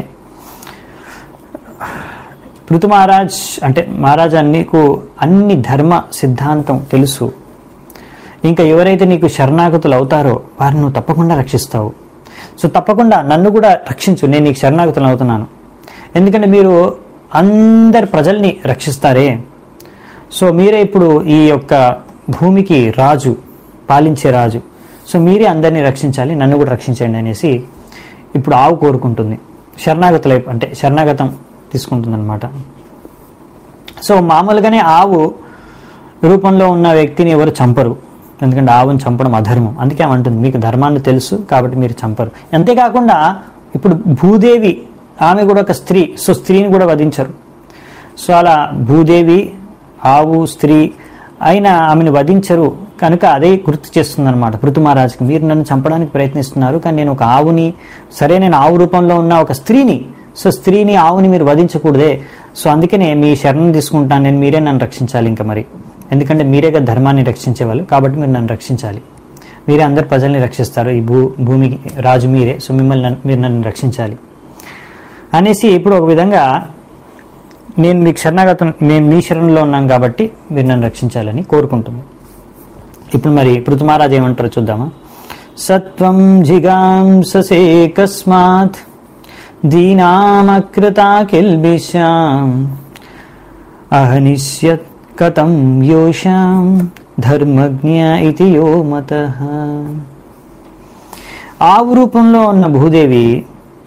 పృథు మహారాజ్ అంటే మహారాజా నీకు అన్ని ధర్మ సిద్ధాంతం తెలుసు ఇంకా ఎవరైతే నీకు శరణాగతులు అవుతారో వారిని నువ్వు తప్పకుండా రక్షిస్తావు సో తప్పకుండా నన్ను కూడా రక్షించు నేను నీకు శరణాగతులు అవుతున్నాను ఎందుకంటే మీరు అందరి ప్రజల్ని రక్షిస్తారే సో మీరే ఇప్పుడు ఈ యొక్క భూమికి రాజు పాలించే రాజు సో మీరే అందరినీ రక్షించాలి నన్ను కూడా రక్షించండి అనేసి ఇప్పుడు ఆవు కోరుకుంటుంది శరణాగతులై అంటే శరణాగతం తీసుకుంటుంది అనమాట సో మామూలుగానే ఆవు రూపంలో ఉన్న వ్యక్తిని ఎవరు చంపరు ఎందుకంటే ఆవుని చంపడం అధర్మం అందుకే ఆమె అంటుంది మీకు ధర్మాన్ని తెలుసు కాబట్టి మీరు చంపరు అంతేకాకుండా ఇప్పుడు భూదేవి ఆమె కూడా ఒక స్త్రీ సో స్త్రీని కూడా వధించరు సో అలా భూదేవి ఆవు స్త్రీ అయినా ఆమెను వధించరు కనుక అదే గుర్తు చేస్తుంది అనమాట పృథు మహారాజుకి మీరు నన్ను చంపడానికి ప్రయత్నిస్తున్నారు కానీ నేను ఒక ఆవుని సరే నేను ఆవు రూపంలో ఉన్న ఒక స్త్రీని సో స్త్రీని ఆవుని మీరు వధించకూడదే సో అందుకనే మీ శరణం తీసుకుంటాను నేను మీరే నన్ను రక్షించాలి ఇంకా మరి ఎందుకంటే మీరే కదా ధర్మాన్ని రక్షించేవాళ్ళు కాబట్టి మీరు నన్ను రక్షించాలి మీరే అందరు ప్రజల్ని రక్షిస్తారు ఈ భూ భూమికి రాజు మీరే సో మిమ్మల్ని నన్ను- మీరు నన్ను రక్షించాలి అనేసి ఇప్పుడు ఒక విధంగా నేను మీకు శరణాగతం నేను మీ శరణంలో ఉన్నాను కాబట్టి మీరు నన్ను రక్షించాలని కోరుకుంటుంది ఇప్పుడు మరి పృథు మహారాజు ఏమంటారో చూద్దామా సత్వం జిగాంససే కస్మాత్ దీనామకృతా కిల్బిషాం అహనిష్యత్ కథం యోషాం ధర్మజ్ఞ ఇది యో మత ఆవు రూపంలో ఉన్న భూదేవి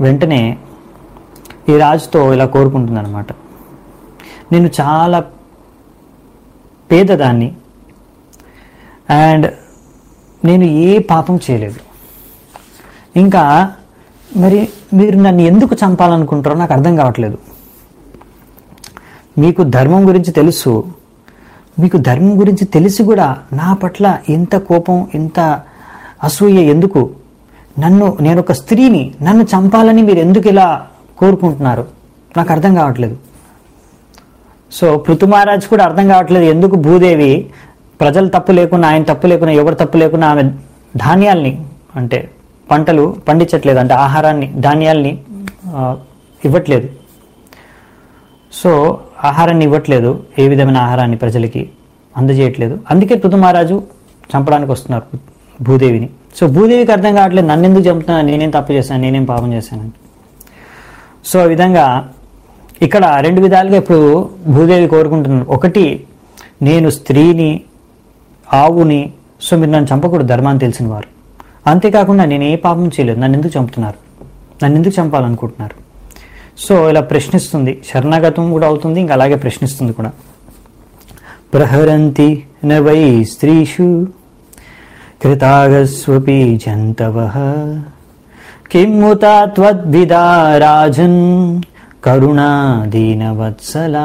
వెంటనే ఈ రాజుతో ఇలా కోరుకుంటుంది అనమాట నేను చాలా పేదదాన్ని అండ్ నేను ఏ పాపం చేయలేదు ఇంకా మరి మీరు నన్ను ఎందుకు చంపాలనుకుంటారో నాకు అర్థం కావట్లేదు మీకు ధర్మం గురించి తెలుసు మీకు ధర్మం గురించి తెలిసి కూడా నా పట్ల ఇంత కోపం ఇంత అసూయ ఎందుకు నన్ను నేను ఒక స్త్రీని నన్ను చంపాలని మీరు ఎందుకు ఇలా కోరుకుంటున్నారు నాకు అర్థం కావట్లేదు సో పృథు మహారాజ్ కూడా అర్థం కావట్లేదు ఎందుకు భూదేవి ప్రజలు తప్పు లేకున్నా ఆయన తప్పు లేకున్నా ఎవరు తప్పు లేకున్నా ఆమె ధాన్యాల్ని అంటే పంటలు పండించట్లేదు అంటే ఆహారాన్ని ధాన్యాల్ని ఆ, ఇవ్వట్లేదు సో ఆహారాన్ని ఇవ్వట్లేదు ఏ విధమైన ఆహారాన్ని ప్రజలకి అందజేయట్లేదు అందుకే పృథు మహారాజు చంపడానికి వస్తున్నారు భూదేవిని సో భూదేవికి అర్థం కావట్లేదు నన్ను ఎందుకు చంపుతున్నా నేనేం తప్పు చేశాను నేనేం పాపం చేశాను సో ఆ విధంగా ఇక్కడ రెండు విధాలుగా ఇప్పుడు భూదేవి కోరుకుంటున్నాను ఒకటి నేను స్త్రీని ఆవుని సో మీరు నన్ను చంపకూడదు ధర్మాన్ని తెలిసిన వారు అంతేకాకుండా నేను ఏ పాపం చేయలేదు నన్ను ఎందుకు చంపుతున్నారు నన్ను ఎందుకు చంపాలనుకుంటున్నారు సో ఇలా ప్రశ్నిస్తుంది శరణాగతం కూడా అవుతుంది ఇంకా అలాగే ప్రశ్నిస్తుంది కూడా ప్రహరంతి న వై స్త్రీషు కృతాగస్వపి జంతవ కిముతా త్వద్విదా రాజన్ కరుణా దీనవత్సలా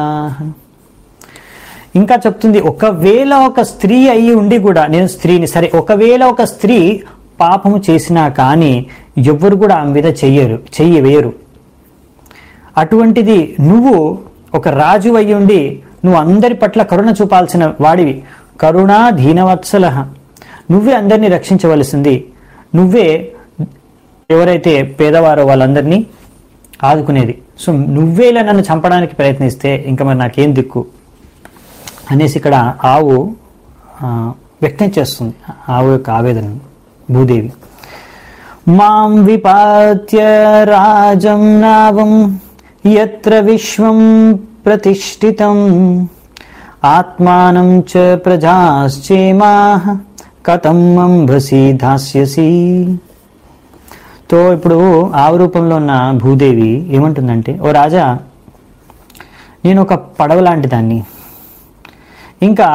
ఇంకా చెప్తుంది ఒకవేళ ఒక స్త్రీ అయి ఉండి కూడా నేను స్త్రీని సరే ఒకవేళ ఒక స్త్రీ పాపము చేసినా కానీ ఎవ్వరు కూడా ఆమె మీద చెయ్యరు చెయ్యి వేయరు అటువంటిది నువ్వు ఒక రాజు అయి ఉండి నువ్వు అందరి పట్ల కరుణ చూపాల్సిన వాడివి కరుణా దీనవత్సల నువ్వే అందరినీ రక్షించవలసింది నువ్వే ఎవరైతే పేదవారో వాళ్ళందరినీ ఆదుకునేది సో నువ్వే ఇలా నన్ను చంపడానికి ప్రయత్నిస్తే ఇంకా మరి నాకేం దిక్కు అనేసి ఇక్కడ ఆవు ఆ, వ్యక్తం చేస్తుంది ఆవు యొక్క ఆవేదన భూదేవి మాం విపాత్య రాజం నావం యత్ర విశ్వం ప్రతిష్ఠితం ఆత్మానం చ ప్రజాశ్చేమా కథం అంభసి దాస్యసి తో ఇప్పుడు ఆవు రూపంలో ఉన్న భూదేవి ఏమంటుందంటే ఓ రాజా నేను ఒక పడవ లాంటి దాన్ని ఇంకా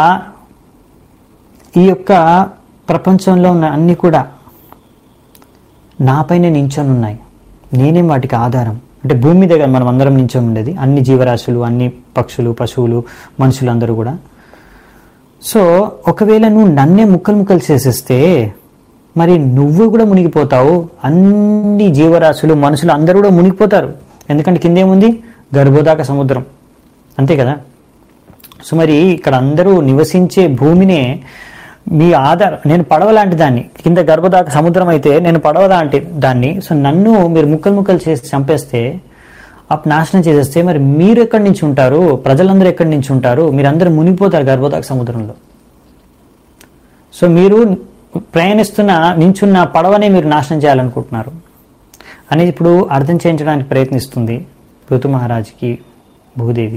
ఈ యొక్క ప్రపంచంలో ఉన్న అన్ని కూడా నాపైనే నించొని ఉన్నాయి నేనే వాటికి ఆధారం అంటే భూమి మీద కదా మనం అందరం నించొని ఉండేది అన్ని జీవరాశులు అన్ని పక్షులు పశువులు మనుషులు అందరూ కూడా సో ఒకవేళ నువ్వు నన్నే ముక్కలు ముక్కలు చేసేస్తే మరి నువ్వు కూడా మునిగిపోతావు అన్ని జీవరాశులు మనుషులు అందరూ కూడా మునిగిపోతారు ఎందుకంటే కిందేముంది గర్భోదాక సముద్రం అంతే కదా సో మరి ఇక్కడ అందరూ నివసించే భూమినే మీ ఆధార్ నేను పడవ లాంటి దాన్ని కింద గర్భదాక సముద్రం అయితే నేను పడవ లాంటి దాన్ని సో నన్ను మీరు ముక్కలు ముక్కలు చేసి చంపేస్తే అప్ నాశనం చేసేస్తే మరి మీరు ఎక్కడి నుంచి ఉంటారు ప్రజలందరూ ఎక్కడి నుంచి ఉంటారు మీరందరూ మునిగిపోతారు గర్భదాక సముద్రంలో సో మీరు ప్రయాణిస్తున్న నించున్న పడవనే మీరు నాశనం చేయాలనుకుంటున్నారు అనేది ఇప్పుడు అర్థం చేయించడానికి ప్రయత్నిస్తుంది ఋతు మహారాజుకి భూదేవి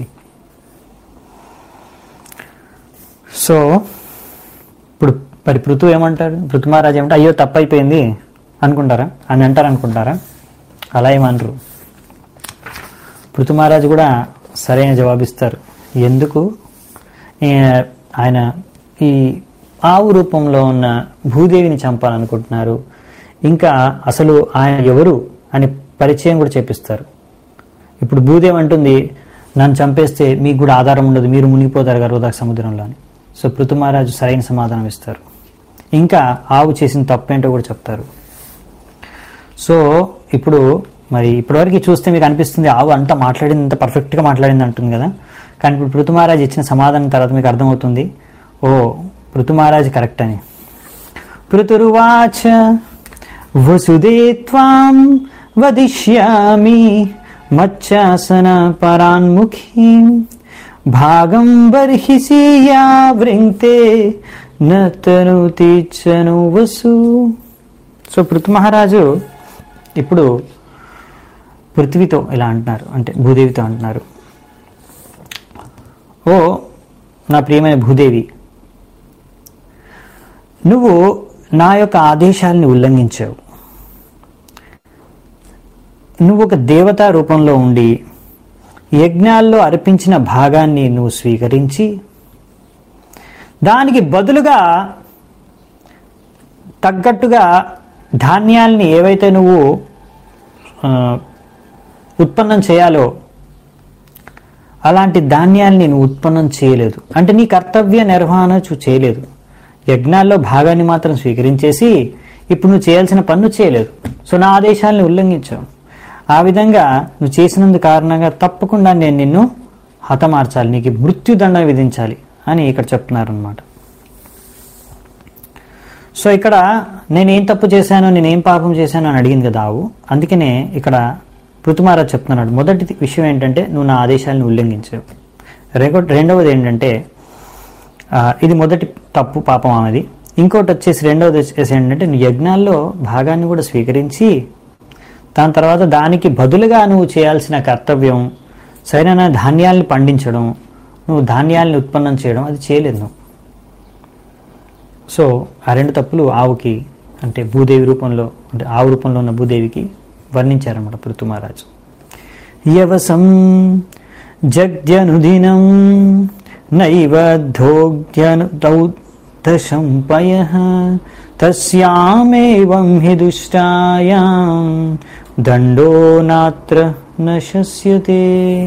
సో ఇప్పుడు మరి పృథు ఏమంటారు పృథు మహారాజు ఏమంటే అయ్యో తప్పైపోయింది అనుకుంటారా అని అంటారు అనుకుంటారా అలా ఏమనరు పృథు మహారాజు కూడా సరైన జవాబిస్తారు ఎందుకు ఏ, ఆయన ఈ ఆవు రూపంలో ఉన్న భూదేవిని చంపాలనుకుంటున్నారు ఇంకా అసలు ఆయన ఎవరు అని పరిచయం కూడా చేపిస్తారు ఇప్పుడు భూదేవి అంటుంది నన్ను చంపేస్తే మీకు కూడా ఆధారం ఉండదు మీరు మునిగిపోతారు గర్భదాక సముద్రంలో అని సో పృథు మహారాజు సరైన సమాధానం ఇస్తారు ఇంకా ఆవు చేసిన తప్పేంటో కూడా చెప్తారు సో ఇప్పుడు మరి ఇప్పటివరకు చూస్తే మీకు అనిపిస్తుంది ఆవు అంతా మాట్లాడింది అంత పర్ఫెక్ట్గా మాట్లాడింది అంటుంది కదా కానీ ఇప్పుడు పృథు మహారాజ్ ఇచ్చిన సమాధానం తర్వాత మీకు అర్థమవుతుంది ఓ పృథు మహారాజ్ కరెక్ట్ అని పృతురువాచ వసుదే త్వాం వదిష్యామి మచ్చాసన పరాన్ముఖీం భాగం బర్హిసి యా వృంక్తే నతనుతి చను వసు సో పృథు మహారాజు ఇప్పుడు పృథ్వీతో ఇలా అంటున్నారు అంటే భూదేవితో అంటున్నారు ఓ నా ప్రియమైన భూదేవి నువ్వు నా యొక్క ఆదేశాలని ఉల్లంఘించావు నువ్వు ఒక దేవతా రూపంలో ఉండి యజ్ఞాల్లో అర్పించిన భాగాన్ని నువ్వు స్వీకరించి దానికి బదులుగా తగ్గట్టుగా ధాన్యాల్ని ఏవైతే నువ్వు ఆ, ఉత్పన్నం చేయాలో అలాంటి ధాన్యాల్ని నువ్వు ఉత్పన్నం చేయలేదు అంటే నీ కర్తవ్య నిర్వహణ చూ చేయలేదు యజ్ఞాల్లో భాగాన్ని మాత్రం స్వీకరించేసి ఇప్పుడు నువ్వు చేయాల్సిన పన్ను చేయలేదు సో నా ఆదేశాలను ఉల్లంఘించావు ఆ విధంగా నువ్వు చేసినందు కారణంగా తప్పకుండా నేను నిన్ను హతమార్చాలి నీకు మృత్యుదండం విధించాలి అని ఇక్కడ చెప్తున్నారు అనమాట సో ఇక్కడ నేనేం తప్పు చేశాను నేనేం పాపం చేశాను అని అడిగింది కదా ఆవు అందుకనే ఇక్కడ పృథుమారాజ్ చెప్తున్నాడు మొదటి విషయం ఏంటంటే నువ్వు నా ఆదేశాలను ఉల్లంఘించావు రెండో- రెండవది ఏంటంటే ఆ, ఇది మొదటి తప్పు పాపం ఆమెది ఇంకోటి వచ్చేసి రెండవది వచ్చేసి ఏంటంటే నువ్వు యజ్ఞాల్లో భాగాన్ని కూడా స్వీకరించి దాని తర్వాత దానికి బదులుగా నువ్వు చేయాల్సిన కర్తవ్యం సరైన ధాన్యాల్ని పండించడం నువ్వు ధాన్యాల్ని ఉత్పన్నం చేయడం అది చేయలేదు నువ్వు సో ఆ రెండు తప్పులు ఆవుకి అంటే భూదేవి రూపంలో అంటే ఆవు రూపంలో ఉన్న భూదేవికి వర్ణించారన్నమాట పృథు మహారాజు యవసం జగ్జనుదినం నైవ ధోగ్యను దౌతశంపయ తస్యామేవం హి దుష్టాయాం దండో నాత్ర నశస్యతే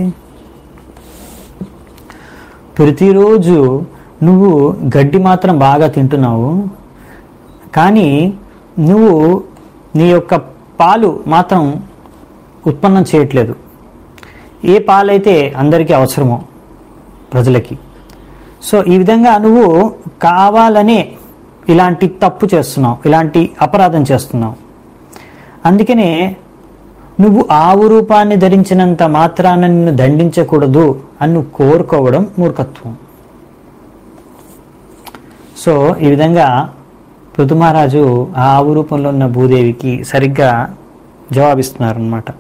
ప్రతిరోజు నువ్వు గడ్డి మాత్రం బాగా తింటున్నావు కానీ నువ్వు నీ యొక్క పాలు మాత్రం ఉత్పన్నం చేయట్లేదు ఏ పాలైతే అందరికీ అవసరమో ప్రజలకి సో ఈ విధంగా నువ్వు కావాలనే ఇలాంటి తప్పు చేస్తున్నావు ఇలాంటి అపరాధం చేస్తున్నావు అందుకనే నువ్వు ఆవు రూపాన్ని ధరించినంత మాత్రాన నిన్ను దండించకూడదు అని నువ్వు కోరుకోవడం మూర్ఖత్వం సో ఈ విధంగా పృథుమహారాజు ఆ ఆవు రూపంలో ఉన్న భూదేవికి సరిగ్గా జవాబిస్తున్నారు అనమాట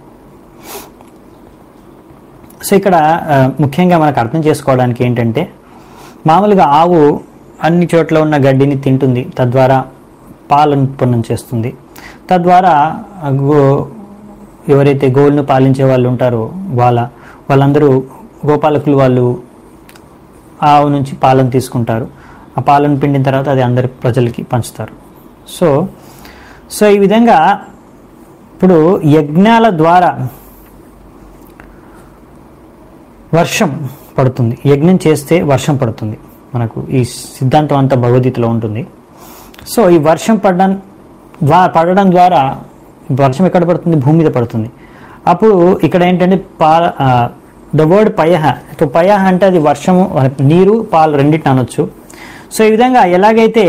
సో ఇక్కడ ఆ, ముఖ్యంగా మనకు అర్థం చేసుకోవడానికి ఏంటంటే మామూలుగా ఆవు అన్ని చోట్ల ఉన్న గడ్డిని తింటుంది తద్వారా పాలను ఉత్పన్నం చేస్తుంది తద్వారా ఆ గో ఎవరైతే గోవులను పాలించే వాళ్ళు ఉంటారో వాళ్ళ వాళ్ళందరూ గోపాలకులు వాళ్ళు ఆవు నుంచి పాలను తీసుకుంటారు ఆ పాలను పిండిన తర్వాత అది అందరి ప్రజలకి పంచుతారు సో సో ఈ విధంగా ఇప్పుడు యజ్ఞాల ద్వారా వర్షం పడుతుంది యజ్ఞం చేస్తే వర్షం పడుతుంది మనకు ఈ సిద్ధాంతం అంతా భగవద్గీతలో ఉంటుంది సో ఈ వర్షం పడడం ద్వారా పడడం ద్వారా వర్షం ఎక్కడ పడుతుంది భూమి మీద పడుతుంది అప్పుడు ఇక్కడ ఏంటంటే పాల ద వర్డ్ పయహ ఇప్పుడు పయహ అంటే అది వర్షము నీరు పాలు రెండింటిని అనొచ్చు సో ఈ విధంగా ఎలాగైతే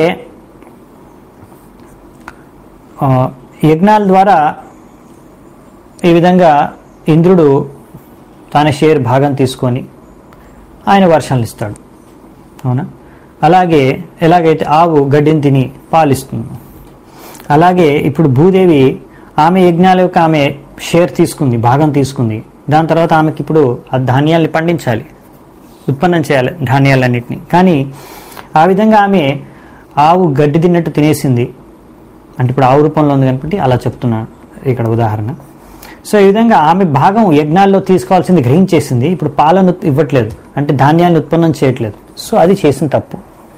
ఆ, యజ్ఞాల ద్వారా ఈ విధంగా ఇంద్రుడు తన షేర్ భాగం తీసుకొని ఆయన వర్షాలు ఇస్తాడు అవునా అలాగే ఎలాగైతే ఆవు గడ్డిని తిని పాలిస్తుంది అలాగే ఇప్పుడు భూదేవి ఆమె యజ్ఞాల యొక్క ఆమె షేర్ తీసుకుంది భాగం తీసుకుంది దాని తర్వాత ఆమెకి ఇప్పుడు ఆ ధాన్యాల్ని పండించాలి ఉత్పన్నం చేయాలి ధాన్యాలన్నింటినీ కానీ ఆ విధంగా ఆమె ఆవు గడ్డి తిన్నట్టు తినేసింది అంటే ఇప్పుడు ఆవు రూపంలో ఉంది కాబట్టి అలా చెప్తున్నాను ఇక్కడ ఉదాహరణ సో ఈ విధంగా ఆమె భాగం యజ్ఞాల్లో తీసుకోవాల్సింది గ్రహించేసింది ఇప్పుడు పాలను ఉత్- ఇవ్వట్లేదు అంటే ధాన్యాన్ని ఉత్పన్నం చేయట్లేదు సో అది చేసిన తప్పు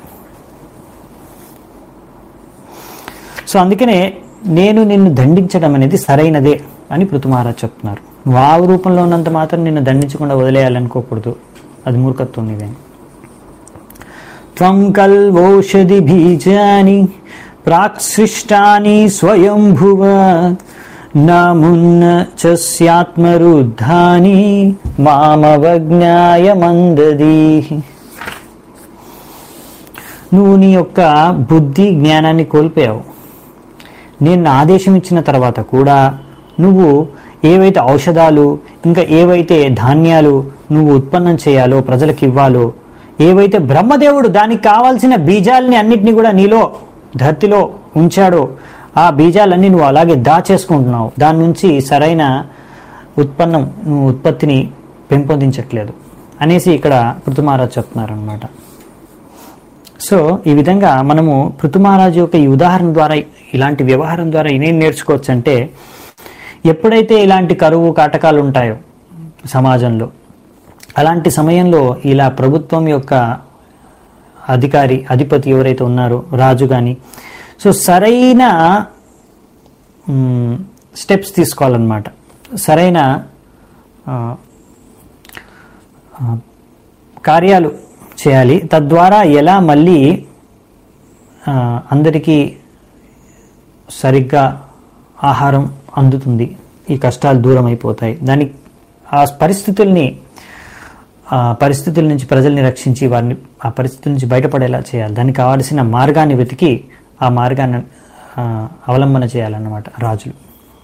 సో అందుకనే నేను నిన్ను దండించడం అనేది సరైనదే అని పృథు మహారాజ్ చెప్తున్నారు నువ్వు ఆవు రూపంలో ఉన్నంత మాత్రం నిన్ను దండించకుండా వదిలేయాలనుకోకూడదు అది మూర్ఖత్వం ఇదే త్వం కల్వోషధి బీజాని ప్రాక్సృష్టాని స్వయంభువ నామున్న చస్యాత్మరుద్ధాని మామవజ్ఞాయ మందదీ నువ్వు నీ యొక్క బుద్ధి జ్ఞానాన్ని కోల్పోయావు నేను నా ఆదేశం ఇచ్చిన తర్వాత కూడా నువ్వు ఏవైతే ఔషధాలు ఇంకా ఏవైతే ధాన్యాలు నువ్వు ఉత్పన్నం చేయాలో ప్రజలకు ఇవ్వాలో ఏవైతే బ్రహ్మదేవుడు దానికి కావాల్సిన బీజాలని అన్నిటినీ కూడా నీలో ధర్తిలో ఉంచాడో ఆ బీజాలన్నీ నువ్వు అలాగే దాచేసుకుంటున్నావు దాని నుంచి సరైన ఉత్పన్నం నువ్వు ఉత్పత్తిని పెంపొందించట్లేదు అనేసి ఇక్కడ పృథుమారాజ్ చెప్తున్నారు అనమాట సో ఈ విధంగా మనము పృథుమహారాజు యొక్క ఈ ఉదాహరణ ద్వారా ఇలాంటి వ్యవహారం ద్వారా ఏం నేర్చుకోవచ్చు అంటే ఎప్పుడైతే ఇలాంటి కరువు కాటకాలు ఉంటాయో సమాజంలో అలాంటి సమయంలో ఇలా ప్రభుత్వం యొక్క అధికారి అధిపతి ఎవరైతే ఉన్నారో రాజు కానీ సో సరైన స్టెప్స్ తీసుకోవాలన్నమాట సరైన ఆ, ఆ, కార్యాలు చేయాలి తద్వారా ఎలా మళ్ళీ ఆ, అందరికీ సరిగ్గా ఆహారం అందుతుంది ఈ కష్టాలు దూరం అయిపోతాయి దానికి ఆ పరిస్థితుల్ని ఆ పరిస్థితుల నుంచి ప్రజల్ని రక్షించి వారిని ఆ పరిస్థితుల నుంచి బయటపడేలా చేయాలి దానికి కావాల్సిన మార్గాన్ని వెతికి ఆ మార్గాన్ని ఆ, అవలంబన చేయాలన్నమాట రాజులు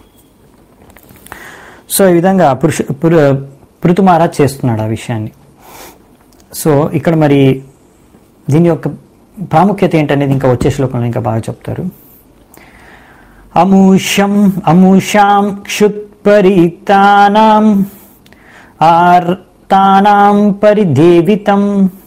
సో ఈ విధంగా పురుష పురు పృథు మహారాజ్ చేస్తున్నాడు ఆ విషయాన్ని సో ఇక్కడ మరి దీని యొక్క ప్రాముఖ్యత ఏంటనేది ఇంకా వచ్చే శ్లోకంలో ఇంకా బాగా చెప్తారు అమూషం అమూషాం క్షుత్పరీతానాం ఆర్తానాం పరిదేవితం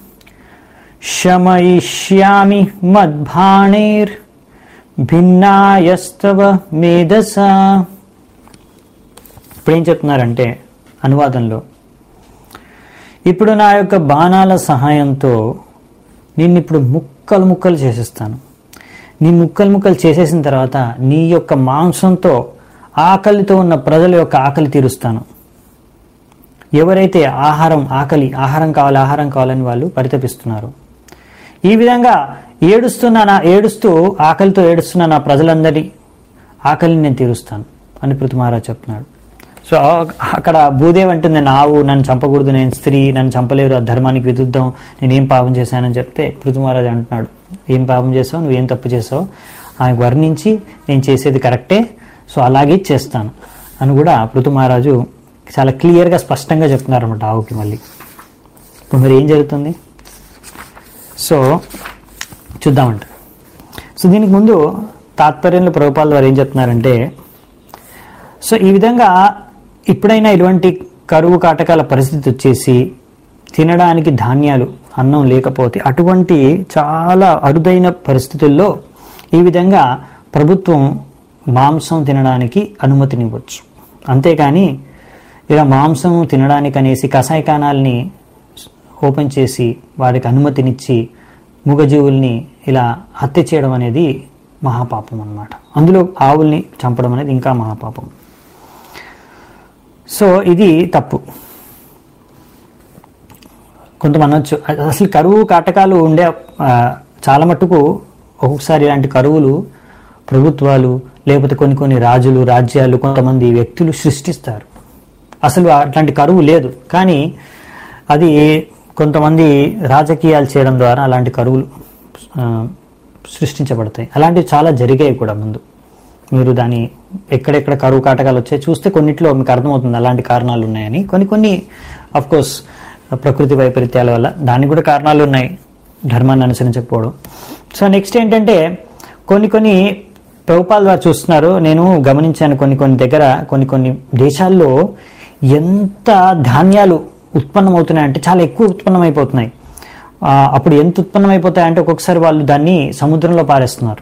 శమయిష్యామి మద్భాణేర్ భిన్నాయస్తవ మేధస ఇప్పుడు ఏం చెప్తున్నారంటే అనువాదంలో ఇప్పుడు నా యొక్క బాణాల సహాయంతో నిన్ను ఇప్పుడు ముక్కలు ముక్కలు చేసేస్తాను నీ ముక్కలు ముక్కలు చేసేసిన తర్వాత నీ యొక్క మాంసంతో ఆకలితో ఉన్న ప్రజల యొక్క ఆకలి తీరుస్తాను ఎవరైతే ఆహారం ఆకలి ఆహారం కావాలి ఆహారం కావాలని వాళ్ళు పరితపిస్తున్నారు ఈ విధంగా ఏడుస్తున్న నా ఏడుస్తూ ఆకలితో ఏడుస్తున్న నా ప్రజలందరి ఆకలిని నేను తీరుస్తాను అని పృథు మహారాజ్ చెప్తున్నాడు సో అక్కడ భూదేవి అంటుంది నావు నన్ను చంపకూడదు నేను స్త్రీ నన్ను చంపలేరు ఆ ధర్మానికి విరుద్ధం నేను ఏం పాపం చేశానని చెప్తే పృథు మహారాజ్ అంటున్నాడు ఏం పాపం చేసావు నువ్వు ఏం తప్పు చేసావు ఆయన వర్ణించి నేను చేసేది కరెక్టే సో అలాగే చేస్తాను అని కూడా పృథు మహారాజు చాలా క్లియర్గా స్పష్టంగా చెప్తున్నారు అనమాట ఆవుకి మళ్ళీ ఇప్పుడు మరి ఏం జరుగుతుంది సో చూద్దామంట సో దీనికి ముందు తాత్పర్యంలో ప్రభుపాల వారు ఏం చెప్తున్నారంటే సో ఈ విధంగా ఇప్పుడైనా ఇటువంటి కరువు కాటకాల పరిస్థితి వచ్చేసి తినడానికి ధాన్యాలు అన్నం లేకపోతే అటువంటి చాలా అరుదైన పరిస్థితుల్లో ఈ విధంగా ప్రభుత్వం మాంసం తినడానికి అనుమతినివ్వచ్చు అంతేకాని ఇలా మాంసం తినడానికి అనేసి కషాయకానాల్ని ఓపెన్ చేసి వారికి అనుమతినిచ్చి మూగజీవుల్ని ఇలా హత్య చేయడం అనేది మహాపాపం అన్నమాట అందులో ఆవుల్ని చంపడం అనేది ఇంకా మహాపాపం సో ఇది తప్పు కొంతమంది అనొచ్చు అసలు కరువు కాటకాలు ఉండే ఆ, చాలా మట్టుకు ఒక్కొక్కసారి ఇలాంటి కరువులు ప్రభుత్వాలు లేకపోతే కొన్ని కొన్ని రాజులు రాజ్యాలు కొంతమంది వ్యక్తులు సృష్టిస్తారు అసలు అట్లాంటి కరువు లేదు కానీ అది కొంతమంది రాజకీయాలు చేయడం ద్వారా అలాంటి కరువులు ఆ, సృష్టించబడతాయి అలాంటివి చాలా జరిగాయి కూడా ముందు మీరు దాని ఎక్కడెక్కడ కరువు కాటకాలు వచ్చాయి చూస్తే కొన్నిట్లో మీకు అర్థమవుతుంది అలాంటి కారణాలు ఉన్నాయని కొన్ని కొన్ని అఫ్ కోర్స్ ప్రకృతి వైపరీత్యాల వల్ల దానికి కూడా కారణాలు ఉన్నాయి ధర్మాన్ని అనుసరించకపోవడం సో నెక్స్ట్ ఏంటంటే కొన్ని కొన్ని ప్రభుపాల ద్వారా చూస్తున్నారు నేను గమనించాను కొన్ని కొన్ని దగ్గర కొన్ని కొన్ని దేశాల్లో ఎంత ధాన్యాలు ఉత్పన్నమవుతున్నాయంటే చాలా ఎక్కువ ఉత్పన్నమైపోతున్నాయి ఆ, అప్పుడు ఎంత ఉత్పన్నమైపోతాయంటే ఒక్కొక్కసారి వాళ్ళు దాన్ని సముద్రంలో పారేస్తున్నారు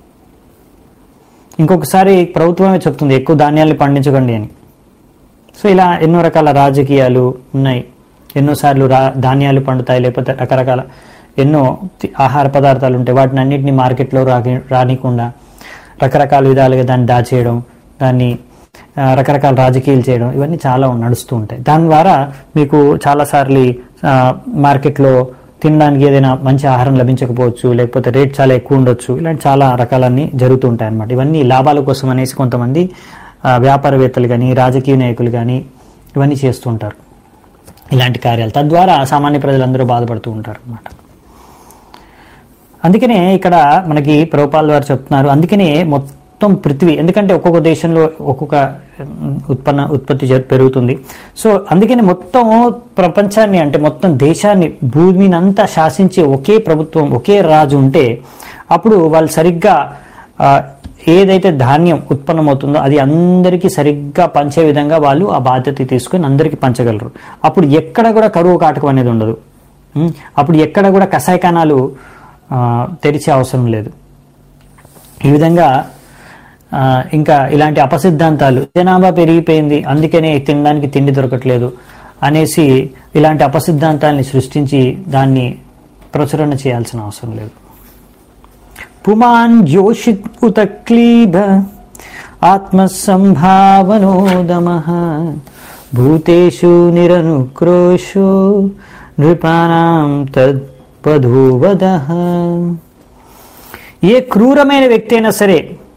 ఇంకొకసారి ప్రభుత్వమే చెప్తుంది ఎక్కువ ధాన్యాల్ని పండించకండి అని సో ఇలా ఎన్నో రకాల రాజకీయాలు ఉన్నాయి ఎన్నోసార్లు రా ధాన్యాలు పండుతాయి లేకపోతే రకరకాల ఎన్నో తి- ఆహార పదార్థాలు ఉంటాయి వాటిని అన్నింటినీ మార్కెట్లో రాకి రానికుండా రకరకాల విధాలుగా దాన్ని దాచేయడం దాన్ని ఆ, రకరకాల రాజకీయాలు చేయడం ఇవన్నీ చాలా నడుస్తూ ఉంటాయి దాని ద్వారా మీకు చాలాసార్లు ఆ, మార్కెట్లో తినడానికి ఏదైనా మంచి ఆహారం లభించకపోవచ్చు లేకపోతే రేట్ చాలా ఎక్కువ ఉండొచ్చు ఇలాంటి చాలా రకాలన్నీ జరుగుతూ ఉంటాయి అన్నమాట ఇవన్నీ లాభాల కోసం అనేసి కొంతమంది ఆ, వ్యాపారవేత్తలు కానీ రాజకీయ నాయకులు కానీ ఇవన్నీ చేస్తూ ఉంటారు ఇలాంటి కార్యాలు తద్వారా సామాన్య ప్రజలందరూ బాధపడుతూ ఉంటారు అన్నమాట అందుకనే ఇక్కడ మనకి ప్రభుపాల్ వారు చెప్తున్నారు అందుకనే మొత్తం పృథ్వీ ఎందుకంటే ఒక్కొక్క దేశంలో ఒక్కొక్క ఉమ్, ఉత్పన్న ఉత్పత్తి జరు- పెరుగుతుంది సో అందుకని మొత్తం ప్రపంచాన్ని అంటే మొత్తం దేశాన్ని భూమిని అంతా శాసించే ఒకే ప్రభుత్వం ఒకే రాజు ఉంటే అప్పుడు వాళ్ళు సరిగ్గా ఆ, ఏదైతే ధాన్యం ఉత్పన్నమవుతుందో అది అందరికీ సరిగ్గా పంచే విధంగా వాళ్ళు ఆ బాధ్యత తీసుకొని అందరికీ పంచగలరు అప్పుడు ఎక్కడ కూడా కరువు కాటకం అనేది ఉండదు ఉమ్, అప్పుడు ఎక్కడ కూడా కషాయకానాలు ఆ, తెరిచే అవసరం లేదు ఈ విధంగా ఆ, ఇంకా ఇలాంటి అపసిద్ధాంతాలు జనాభా పెరిగిపోయింది అందుకనే తినడానికి తిండి దొరకట్లేదు అనేసి ఇలాంటి అపసిద్ధాంతాల్ని సృష్టించి దాన్ని ప్రచురణ చేయాల్సిన అవసరం లేదు పుమాన్ జోషిత్ ఉత క్లీబ ఆత్మసంభావనోదమ భూతేషు నిరనుక్రోశో నృపానాం తద్పధూవద ఏ క్రూరమైన వ్యక్తి అయినా సరే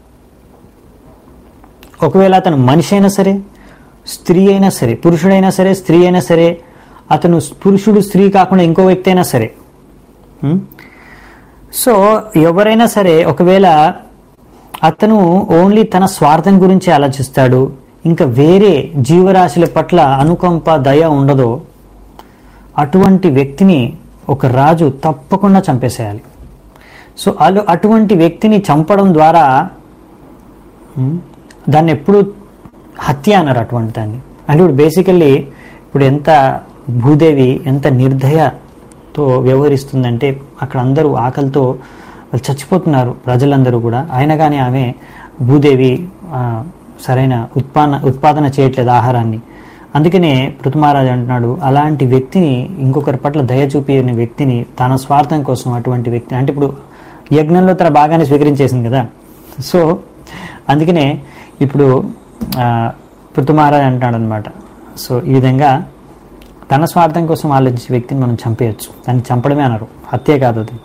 ఒకవేళ అతను మనిషి అయినా సరే స్త్రీ అయినా సరే పురుషుడైనా సరే స్త్రీ అయినా సరే అతను పురుషుడు స్త్రీ కాకుండా ఇంకో వ్యక్తి అయినా సరే ఉం? సో ఎవరైనా సరే ఒకవేళ అతను ఓన్లీ తన స్వార్థం గురించి ఆలోచిస్తాడు ఇంకా వేరే జీవరాశుల పట్ల అనుకంప దయ ఉండదో అటువంటి వ్యక్తిని ఒక రాజు తప్పకుండా చంపేసేయాలి సో అలు అటువంటి వ్యక్తిని చంపడం ద్వారా ఉమ్, దాన్ని ఎప్పుడు హత్య అన్నారు అటువంటి దాన్ని అంటే ఇప్పుడు బేసికల్లీ ఇప్పుడు ఎంత భూదేవి ఎంత నిర్దయతో వ్యవహరిస్తుందంటే అక్కడ అందరూ ఆకలితో వాళ్ళు చచ్చిపోతున్నారు ప్రజలందరూ కూడా అయినా కానీ ఆమె భూదేవి ఆ, సరైన ఉత్పాదన ఉత్పాదన చేయట్లేదు ఆహారాన్ని అందుకనే పృథుమహారాజు అంటున్నాడు అలాంటి వ్యక్తిని ఇంకొకరి పట్ల దయ చూపిన వ్యక్తిని తన స్వార్థం కోసం అటువంటి వ్యక్తిని అంటే ఇప్పుడు యజ్ఞంలో తన బాగానే స్వీకరించేసింది కదా సో అందుకనే ఇప్పుడు ఆ, పృథుమహారాజు అంటున్నాడు అనమాట సో ఈ విధంగా తన స్వార్థం కోసం ఆలోచించే వ్యక్తిని మనం చంపేయచ్చు దాన్ని చంపడమే అన్నారు హత్య కాదు అది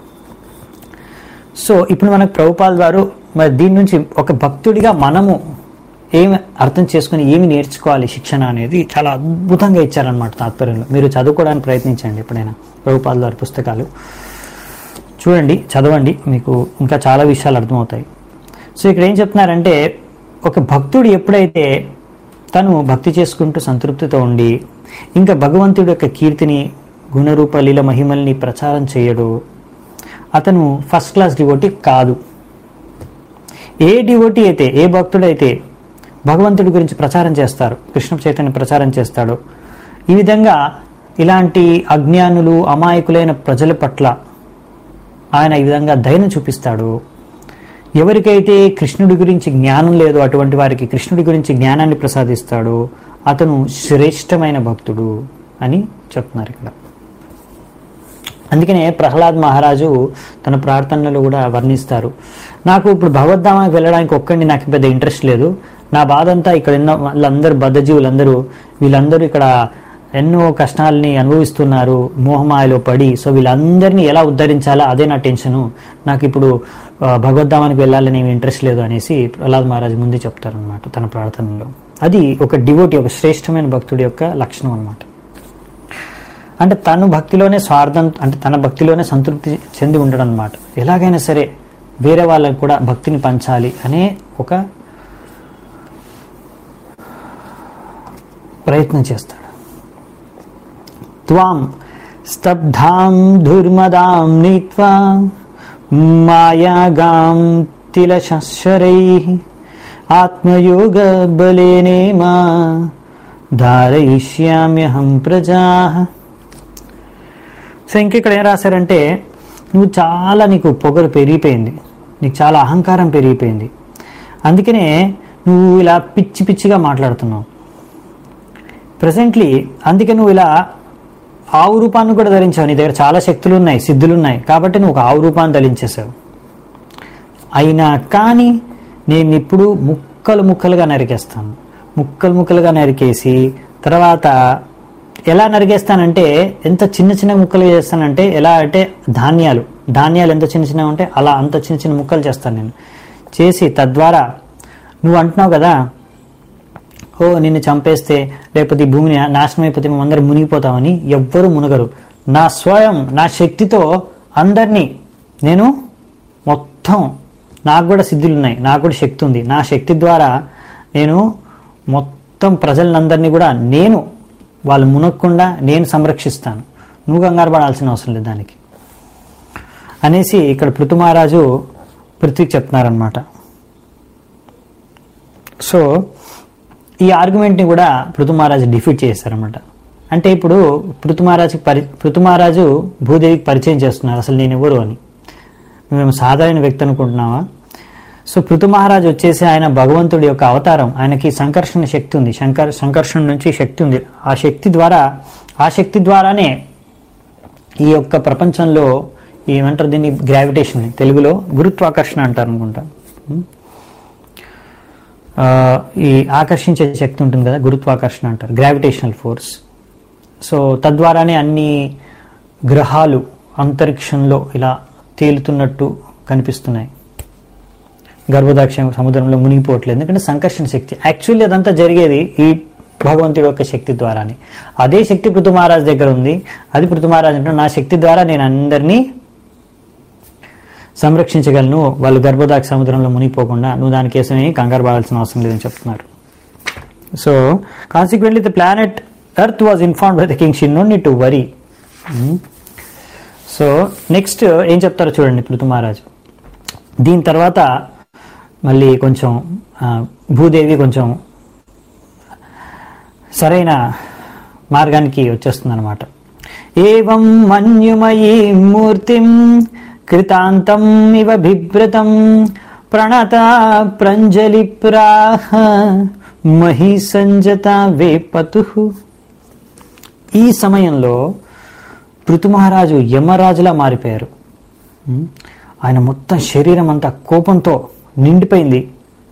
సో ఇప్పుడు మనకు ప్రభుపాల్ వారు మరి దీని నుంచి ఒక భక్తుడిగా మనము ఏమి అర్థం చేసుకుని ఏమి నేర్చుకోవాలి శిక్షణ అనేది చాలా అద్భుతంగా ఇచ్చారనమాట తాత్పర్యంలో మీరు చదువుకోవడానికి ప్రయత్నించండి ఎప్పుడైనా ప్రభుపాల్ వారి పుస్తకాలు చూడండి చదవండి మీకు ఇంకా చాలా విషయాలు అర్థమవుతాయి సో ఇక్కడ ఏం చెప్తున్నారంటే ఒక భక్తుడు ఎప్పుడైతే తను భక్తి చేసుకుంటూ సంతృప్తితో ఉండి ఇంకా భగవంతుడి యొక్క కీర్తిని గుణరూప లీల మహిమల్ని ప్రచారం చేయడు అతను ఫస్ట్ క్లాస్ డివోటీ కాదు ఏ డివోటీ అయితే ఏ భక్తుడైతే భగవంతుడి గురించి ప్రచారం చేస్తారు కృష్ణ చైతన్య ప్రచారం చేస్తాడో ఈ విధంగా ఇలాంటి అజ్ఞానులు అమాయకులైన ప్రజల పట్ల ఆయన ఈ విధంగా దయను చూపిస్తాడు ఎవరికైతే కృష్ణుడి గురించి జ్ఞానం లేదో అటువంటి వారికి కృష్ణుడి గురించి జ్ఞానాన్ని ప్రసాదిస్తాడో అతను శ్రేష్టమైన భక్తుడు అని చెప్తున్నారు ఇక్కడ అందుకనే ప్రహ్లాద్ మహారాజు తన ప్రార్థనలో కూడా వర్ణిస్తారు నాకు ఇప్పుడు భగవద్ధామానికి వెళ్ళడానికి ఒక్కడిని నాకు పెద్ద ఇంట్రెస్ట్ లేదు నా బాధ అంతా ఇక్కడ ఉన్న వాళ్ళందరూ బద్ధజీవులందరూ వీళ్ళందరూ ఇక్కడ ఎన్నో కష్టాలని అనుభవిస్తున్నారు మోహమాయలో పడి సో వీళ్ళందరినీ ఎలా ఉద్ధరించాలా అదే నా టెన్షను నాకు ఇప్పుడు ఆ, భగవద్ధామానికి వెళ్ళాలని ఏమి ఇంట్రెస్ట్ లేదు అనేసి ప్రహ్లాద్ మహారాజు ముందే చెప్తారనమాట తన ప్రార్థనలో అది ఒక డివోటి ఒక శ్రేష్టమైన భక్తుడి యొక్క లక్షణం అనమాట అంటే తను భక్తిలోనే స్వార్థం అంటే తన భక్తిలోనే సంతృప్తి చెంది ఉండడం అనమాట ఎలాగైనా సరే వేరే వాళ్ళకి కూడా భక్తిని పంచాలి అనే ఒక ప్రయత్నం చేస్తాడు త్వాం స్తబ్ధాం దుర్మదాం నీత్వా మాయాగాం తిలశరై ఆత్మయోగ బలేనే మా ధారయిష్యామ్యహం ప్రజా సో ఇంక ఇక్కడ ఏం రాశారంటే నువ్వు చాలా నీకు పొగరు పెరిగిపోయింది నీకు చాలా అహంకారం పెరిగిపోయింది అందుకనే నువ్వు ఇలా పిచ్చి పిచ్చిగా మాట్లాడుతున్నావు ప్రజెంట్లీ అందుకే నువ్వు ఇలా ఆవు రూపాన్ని కూడా ధరించావు నీ దగ్గర చాలా శక్తులు ఉన్నాయి సిద్ధులు ఉన్నాయి కాబట్టి నువ్వు ఒక ఆవు రూపాన్ని ధరించేసావు అయినా కానీ నేను ఇప్పుడు ముక్కలు ముక్కలుగా నరికేస్తాను ముక్కలు ముక్కలుగా నరికేసి తర్వాత ఎలా నరికేస్తానంటే ఎంత చిన్న చిన్న ముక్కలు చేస్తానంటే ఎలా అంటే ధాన్యాలు ధాన్యాలు ఎంత చిన్న చిన్నవి ఉంటే అలా అంత చిన్న చిన్న ముక్కలు చేస్తాను నేను చేసి తద్వారా నువ్వు అంటున్నావు కదా ఓ నిన్ను చంపేస్తే లేకపోతే ఈ భూమిని నాశనం అయిపోతే మేమందరం మునిగిపోతామని ఎవ్వరు మునగరు నా స్వయం నా శక్తితో అందరినీ నేను మొత్తం నాకు కూడా సిద్ధులు ఉన్నాయి నాకు కూడా శక్తి ఉంది నా శక్తి ద్వారా నేను మొత్తం ప్రజలందరినీ కూడా నేను వాళ్ళు మునగకుండా నేను సంరక్షిస్తాను నువ్వు కంగారు పడాల్సిన అవసరం లేదు దానికి అనేసి ఇక్కడ పృథుమహారాజు పృథ్వీకి చెప్తున్నారనమాట సో ఈ ఆర్గ్యుమెంట్ని కూడా పృథుమహారాజు డిఫీట్ చేశారనమాట అంటే ఇప్పుడు పృథుమహారాజుకి పరి పృథుమహారాజు భూదేవికి పరిచయం చేస్తున్నారు అసలు నేను ఎవరు అని మేము సాధారణ వ్యక్తి అనుకుంటున్నావా సో పృథు మహారాజు వచ్చేసి ఆయన భగవంతుడి యొక్క అవతారం ఆయనకి సంకర్షణ శక్తి ఉంది శంకర్ సంకర్షణ నుంచి శక్తి ఉంది ఆ శక్తి ద్వారా ఆ శక్తి ద్వారానే ఈ యొక్క ప్రపంచంలో ఏమంటారు దీన్ని గ్రావిటేషన్ తెలుగులో గురుత్వాకర్షణ అంటారు అనుకుంటా ఉం? ఆ, ఈ ఆకర్షించే శక్తి ఉంటుంది కదా గురుత్వాకర్షణ అంటారు గ్రావిటేషనల్ ఫోర్స్ సో తద్వారానే అన్ని గ్రహాలు అంతరిక్షంలో ఇలా తేలుతున్నట్టు కనిపిస్తున్నాయి గర్భదాక్ష సముద్రంలో మునిగిపోవట్లేదు ఎందుకంటే సంకర్షణ శక్తి యాక్చువల్లీ అదంతా జరిగేది ఈ భగవంతుడి యొక్క శక్తి ద్వారానే అదే శక్తి పృథు మహారాజ్ దగ్గర ఉంది అది పృథు మహారాజ్ అంటే నా శక్తి ద్వారా నేను అందరినీ సంరక్షించగలను వాళ్ళు గర్భదాక్ష సముద్రంలో మునిగిపోకుండా నువ్వు దానికోసమే కంగారు పడాల్సిన అవసరం లేదని చెప్తున్నారు so consequently the planet earth was inform by the king she no need to worry so next ఏం చెప్తారో చూడండి పృథు మహారాజు దీని తర్వాత మళ్ళీ కొంచెం ఆ, భూదేవి కొంచెం సరైన మార్గానికి వచ్చేస్తుంది అనమాట ఏవం మన్యుమయీ మూర్తిం కృతాంతం ఇవ బిభ్రతం ప్రణత ప్రంజలి ప్రాహ మహి సంజత వేపతు ఈ సమయంలో పృథు మహారాజు యమరాజులా మారిపోయారు ఉం? ఆయన మొత్తం శరీరం అంతా కోపంతో నిండిపోయింది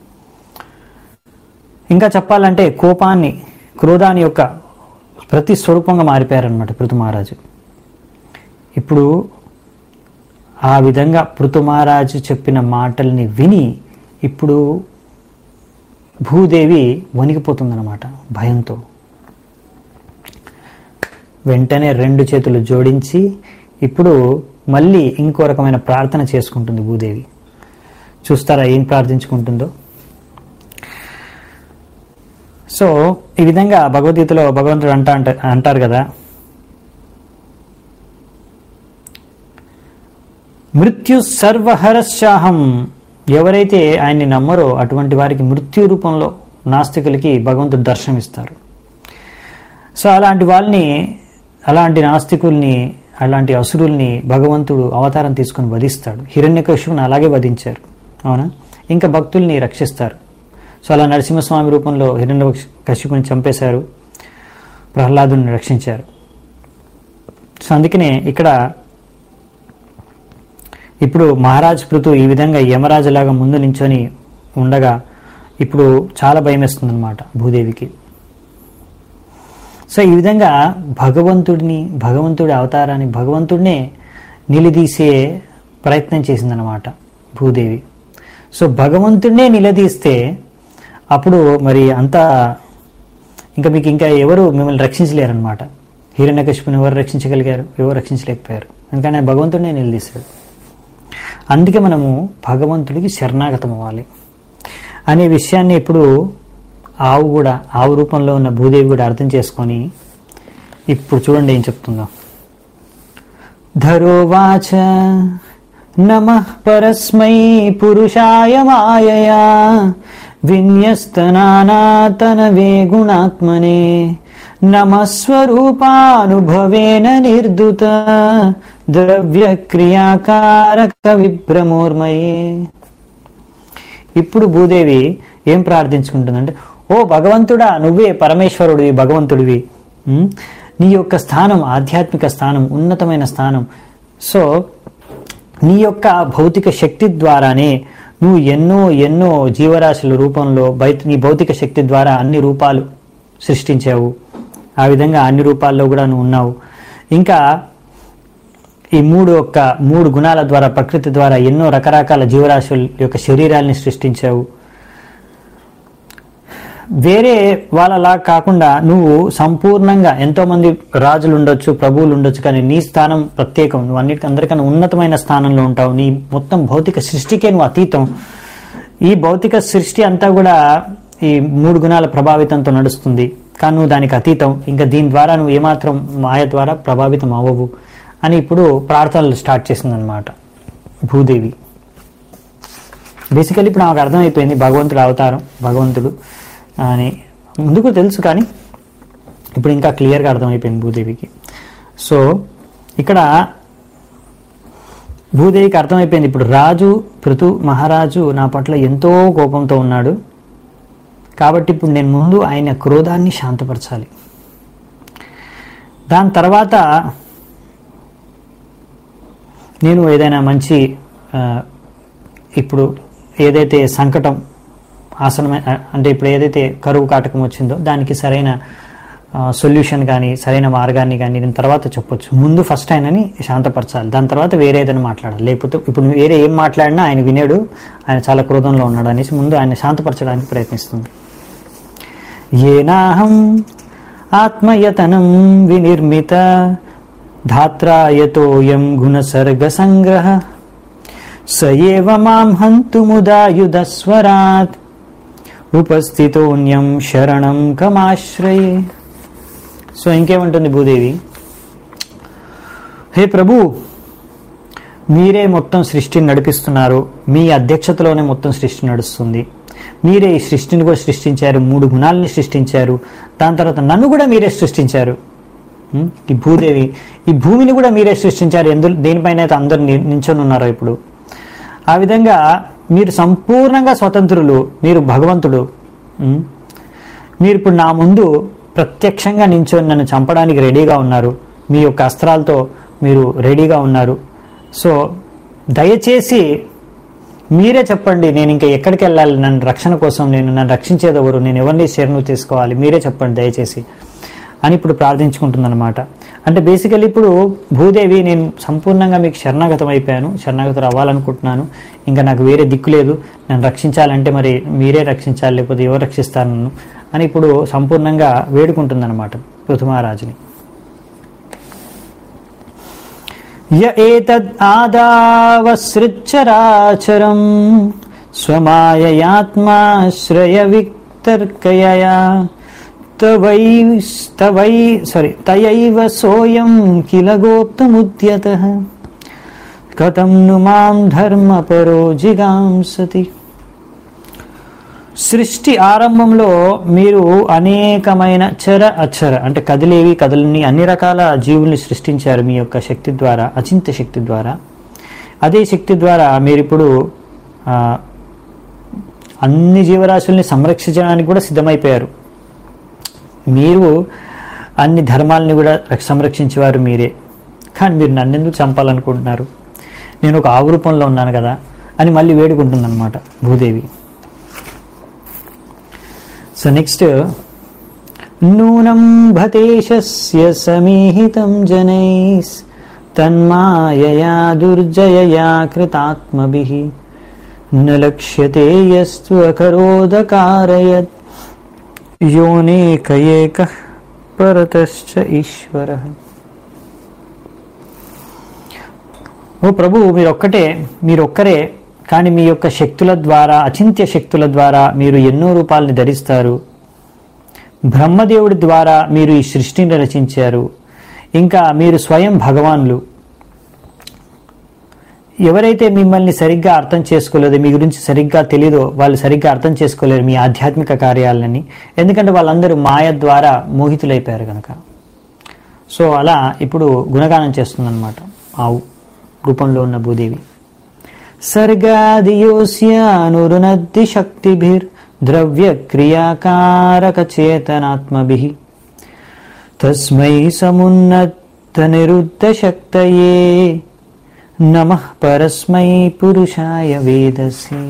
ఇంకా చెప్పాలంటే కోపాన్ని క్రోధాన్ని యొక్క ప్రతి స్వరూపంగా మారిపోయారనమాట పృథు మహారాజు ఇప్పుడు ఆ విధంగా పృథు మహారాజు చెప్పిన మాటల్ని విని ఇప్పుడు భూదేవి వణికిపోతుందన్నమాట భయంతో వెంటనే రెండు చేతులు జోడించి ఇప్పుడు మళ్ళీ ఇంకో రకమైన ప్రార్థన చేసుకుంటుంది భూదేవి చూస్తారా ఏం ప్రార్థించుకుంటుందో సో ఈ విధంగా భగవద్గీతలో భగవంతుడు అంటా అంట అంటారు కదా మృత్యు సర్వహరశాహం ఎవరైతే ఆయన్ని నమ్మరో అటువంటి వారికి మృత్యు రూపంలో నాస్తికులకి భగవంతుడు దర్శనమిస్తారు సో అలాంటి వాళ్ళని అలాంటి నాస్తికుల్ని అలాంటి అసురుల్ని భగవంతుడు అవతారం తీసుకొని వధిస్తాడు హిరణ్యకశిపుని అలాగే వధించారు అవునా ఇంకా భక్తుల్ని రక్షిస్తారు సో అలా నరసింహస్వామి రూపంలో హిరణ్య కశ్యపుని చంపేశారు ప్రహ్లాదుని రక్షించారు సో అందుకనే ఇక్కడ ఇప్పుడు మహారాజ్ పృథు ఈ విధంగా యమరాజులాగా ముందు నించొని ఉండగా ఇప్పుడు చాలా భయం వేస్తుంది అనమాట భూదేవికి సో ఈ విధంగా భగవంతుడిని భగవంతుడి అవతారాన్ని భగవంతుడినే నిలదీసే ప్రయత్నం చేసిందనమాట భూదేవి సో భగవంతుడినే నిలదీస్తే అప్పుడు మరి అంతా ఇంకా మీకు ఇంకా ఎవరు మిమ్మల్ని రక్షించలేరనమాట హిరణ్యకశిపుని ఎవరు రక్షించగలిగారు ఎవరు రక్షించలేకపోయారు ఎందుకంటే ఆయన భగవంతుడినే నిలదీశాడు అందుకే మనము భగవంతుడికి శరణాగతం అవ్వాలి అనే విషయాన్ని ఇప్పుడు ఆవు కూడా ఆవు రూపంలో ఉన్న భూదేవి కూడా అర్థం చేసుకొని ఇప్పుడు చూడండి ఏం చెప్తుందో ధరోవాచ నమ పరస్మై పురుషాయ మాయయా విన్యస్తనాతనవే గుణాత్మనే నమస్వరూపానుభవేన నిర్దుత ద్రవ్యక్రియాకారక విభ్రమోర్మయే ఇప్పుడు భూదేవి ఏం ప్రార్థించుకుంటుందంటే ఓ భగవంతుడా నువ్వే పరమేశ్వరుడివి భగవంతుడివి ఉం? నీ యొక్క స్థానం ఆధ్యాత్మిక స్థానం ఉన్నతమైన స్థానం సో నీ యొక్క భౌతిక శక్తి ద్వారానే నువ్వు ఎన్నో ఎన్నో జీవరాశుల రూపంలో బయట నీ భౌతిక శక్తి ద్వారా అన్ని రూపాలు సృష్టించావు ఆ విధంగా అన్ని రూపాల్లో కూడా నువ్వు ఉన్నావు ఇంకా ఈ మూడు యొక్క మూడు గుణాల ద్వారా ప్రకృతి ద్వారా ఎన్నో రకరకాల జీవరాశుల యొక్క శరీరాల్ని సృష్టించావు వేరే వాళ్ళలా కాకుండా నువ్వు సంపూర్ణంగా ఎంతో మంది రాజులు ఉండొచ్చు ప్రభువులు ఉండొచ్చు కానీ నీ స్థానం ప్రత్యేకం నువ్వు అన్నిటికీ అందరికన్నా ఉన్నతమైన స్థానంలో ఉంటావు నీ మొత్తం భౌతిక సృష్టికే నువ్వు అతీతం ఈ భౌతిక సృష్టి అంతా కూడా ఈ మూడు గుణాల ప్రభావితంతో నడుస్తుంది కానీ నువ్వు దానికి అతీతం ఇంకా దీని ద్వారా నువ్వు ఏమాత్రం మాయ ద్వారా ప్రభావితం అవ్వవు అని ఇప్పుడు ప్రార్థనలు స్టార్ట్ చేసిందనమాట భూదేవి బేసికలీ ఇప్పుడు నాకు అర్థమైపోయింది భగవంతుడు అవతారం భగవంతుడు అని ముందుకు తెలుసు కానీ ఇప్పుడు ఇంకా క్లియర్గా అర్థమైపోయింది భూదేవికి సో ఇక్కడ భూదేవికి అర్థమైపోయింది ఇప్పుడు రాజు పృథు మహారాజు నా పట్ల ఎంతో కోపంతో ఉన్నాడు కాబట్టి ఇప్పుడు నేను ముందు ఆయన క్రోధాన్ని శాంతపరచాలి దాని తర్వాత నేను ఏదైనా మంచి ఆ, ఇప్పుడు ఏదైతే సంకటం ఆసనమైన అంటే ఇప్పుడు ఏదైతే కరువు కాటకం వచ్చిందో దానికి సరైన సొల్యూషన్ కానీ సరైన మార్గాన్ని కానీ నేను తర్వాత చెప్పొచ్చు ముందు ఫస్ట్ ఆయనని శాంతపరచాలి దాని తర్వాత వేరే ఏదైనా మాట్లాడాలి లేకపోతే ఇప్పుడు వేరే ఏం మాట్లాడినా ఆయన వినేడు ఆయన చాలా క్రోధంలో ఉన్నాడు అనేసి ముందు ఆయన శాంతపరచడానికి ప్రయత్నిస్తుంది ఏనాహం ఆత్మయతనం వినిర్మిత ధాత్రాయతోయం గుణసర్గ సంగ్రహ స ఏవ మాం హంతుముదాయుధస్వరాత్ ఉపస్థితోన్యం శరణం కమాశ్రయే సో ఇంకేమంటుంది భూదేవి హే ప్రభు మీరే మొత్తం సృష్టిని నడిపిస్తున్నారు మీ అధ్యక్షతలోనే మొత్తం సృష్టి నడుస్తుంది మీరే ఈ సృష్టిని కూడా సృష్టించారు మూడు గుణాలని సృష్టించారు దాని తర్వాత నన్ను కూడా మీరే సృష్టించారు ఉం? ఈ భూదేవి ఈ భూమిని కూడా మీరే సృష్టించారు ఎందు దేనిపైన అయితే అందరు ని- నించొని ఉన్నారో ఇప్పుడు ఆ విధంగా మీరు సంపూర్ణంగా స్వతంత్రులు మీరు భగవంతుడు ఉం? మీరు ఇప్పుడు నా ముందు ప్రత్యక్షంగా నించొని నన్ను చంపడానికి రెడీగా ఉన్నారు మీ యొక్క అస్త్రాలతో మీరు రెడీగా ఉన్నారు సో దయచేసి మీరే చెప్పండి నేను ఇంకా ఎక్కడికి వెళ్ళాలి నన్ను రక్షణ కోసం నేను నన్ను రక్షించేది ఎవరు నేను ఎవరిని శరణు తీసుకోవాలి మీరే చెప్పండి దయచేసి అని ఇప్పుడు ప్రార్థించుకుంటుందన్నమాట అంటే బేసికలీ ఇప్పుడు భూదేవి నేను సంపూర్ణంగా మీకు శరణాగతం అయిపోయాను శరణాగతం అవ్వాలనుకుంటున్నాను ఇంకా నాకు వేరే దిక్కు లేదు నన్ను రక్షించాలంటే మరి మీరే రక్షించాలి లేకపోతే ఎవరు రక్షిస్తారు నన్ను అని ఇప్పుడు సంపూర్ణంగా వేడుకుంటుందన్నమాట పృథుమహారాజుని య ఏతద్ ఆదావసృచ్చరాచరం స్వమాయయాత్మాశ్రయ విక్తర్కయయా తవై తవై సారీ తయైవ సోయం కిల గోప్తముద్యత కథం ను మాం ధర్మపరో జిగాంసతి సృష్టి ఆరంభంలో మీరు అనేకమైన చర అచర అంటే కదిలేవి కదలని అన్ని రకాల జీవుల్ని సృష్టించారు మీ యొక్క శక్తి ద్వారా అచింత్య శక్తి ద్వారా అదే శక్తి ద్వారా మీరు ఇప్పుడు ఆ, అన్ని జీవరాశుల్ని సంరక్షించడానికి కూడా సిద్ధమైపోయారు మీరు అన్ని ధర్మాలని కూడా రక్ష- సంరక్షించేవారు మీరే కానీ మీరు నన్ను ఎందుకు చంపాలనుకుంటున్నారు నేను ఒక ఆవు రూపంలో ఉన్నాను కదా అని మళ్ళీ వేడుకుంటుందన్నమాట భూదేవి సో నెక్స్ట్ నూనం భతేశస్య సమీహితం జనైస్ తన్మాయయా దుర్జయయా కృతాత్మభిః న లక్ష్యతే యస్తు అకరోదకారయత్ యోనేక ఏక పరతశ్చ ఈశ్వర ఓ ప్రభు మీరొక్కటే మీరొక్కరే కానీ మీ యొక్క శక్తుల ద్వారా అచింత్య శక్తుల ద్వారా మీరు ఎన్నో రూపాలని ధరిస్తారు బ్రహ్మదేవుడి ద్వారా మీరు ఈ సృష్టిని రచించారు ఇంకా మీరు స్వయం భగవాన్లు ఎవరైతే మిమ్మల్ని సరిగ్గా అర్థం చేసుకోలేదో మీ గురించి సరిగ్గా తెలియదో వాళ్ళు సరిగ్గా అర్థం చేసుకోలేరు మీ ఆధ్యాత్మిక కార్యాలని ఎందుకంటే వాళ్ళందరూ మాయ ద్వారా మోహితులైపోయారు కనుక సో అలా ఇప్పుడు గుణగానం చేస్తుందన్నమాట ఆవు రూపంలో ఉన్న భూదేవి సర్గాదియోస్యానురునద్ది శక్తిభిర్ ద్రవ్య క్రియాకారక చేతనాత్మభిః తస్మై సమున్నత నిరుద్ధ శక్తయే నమ పరస్మై పురుషాయ వేదసి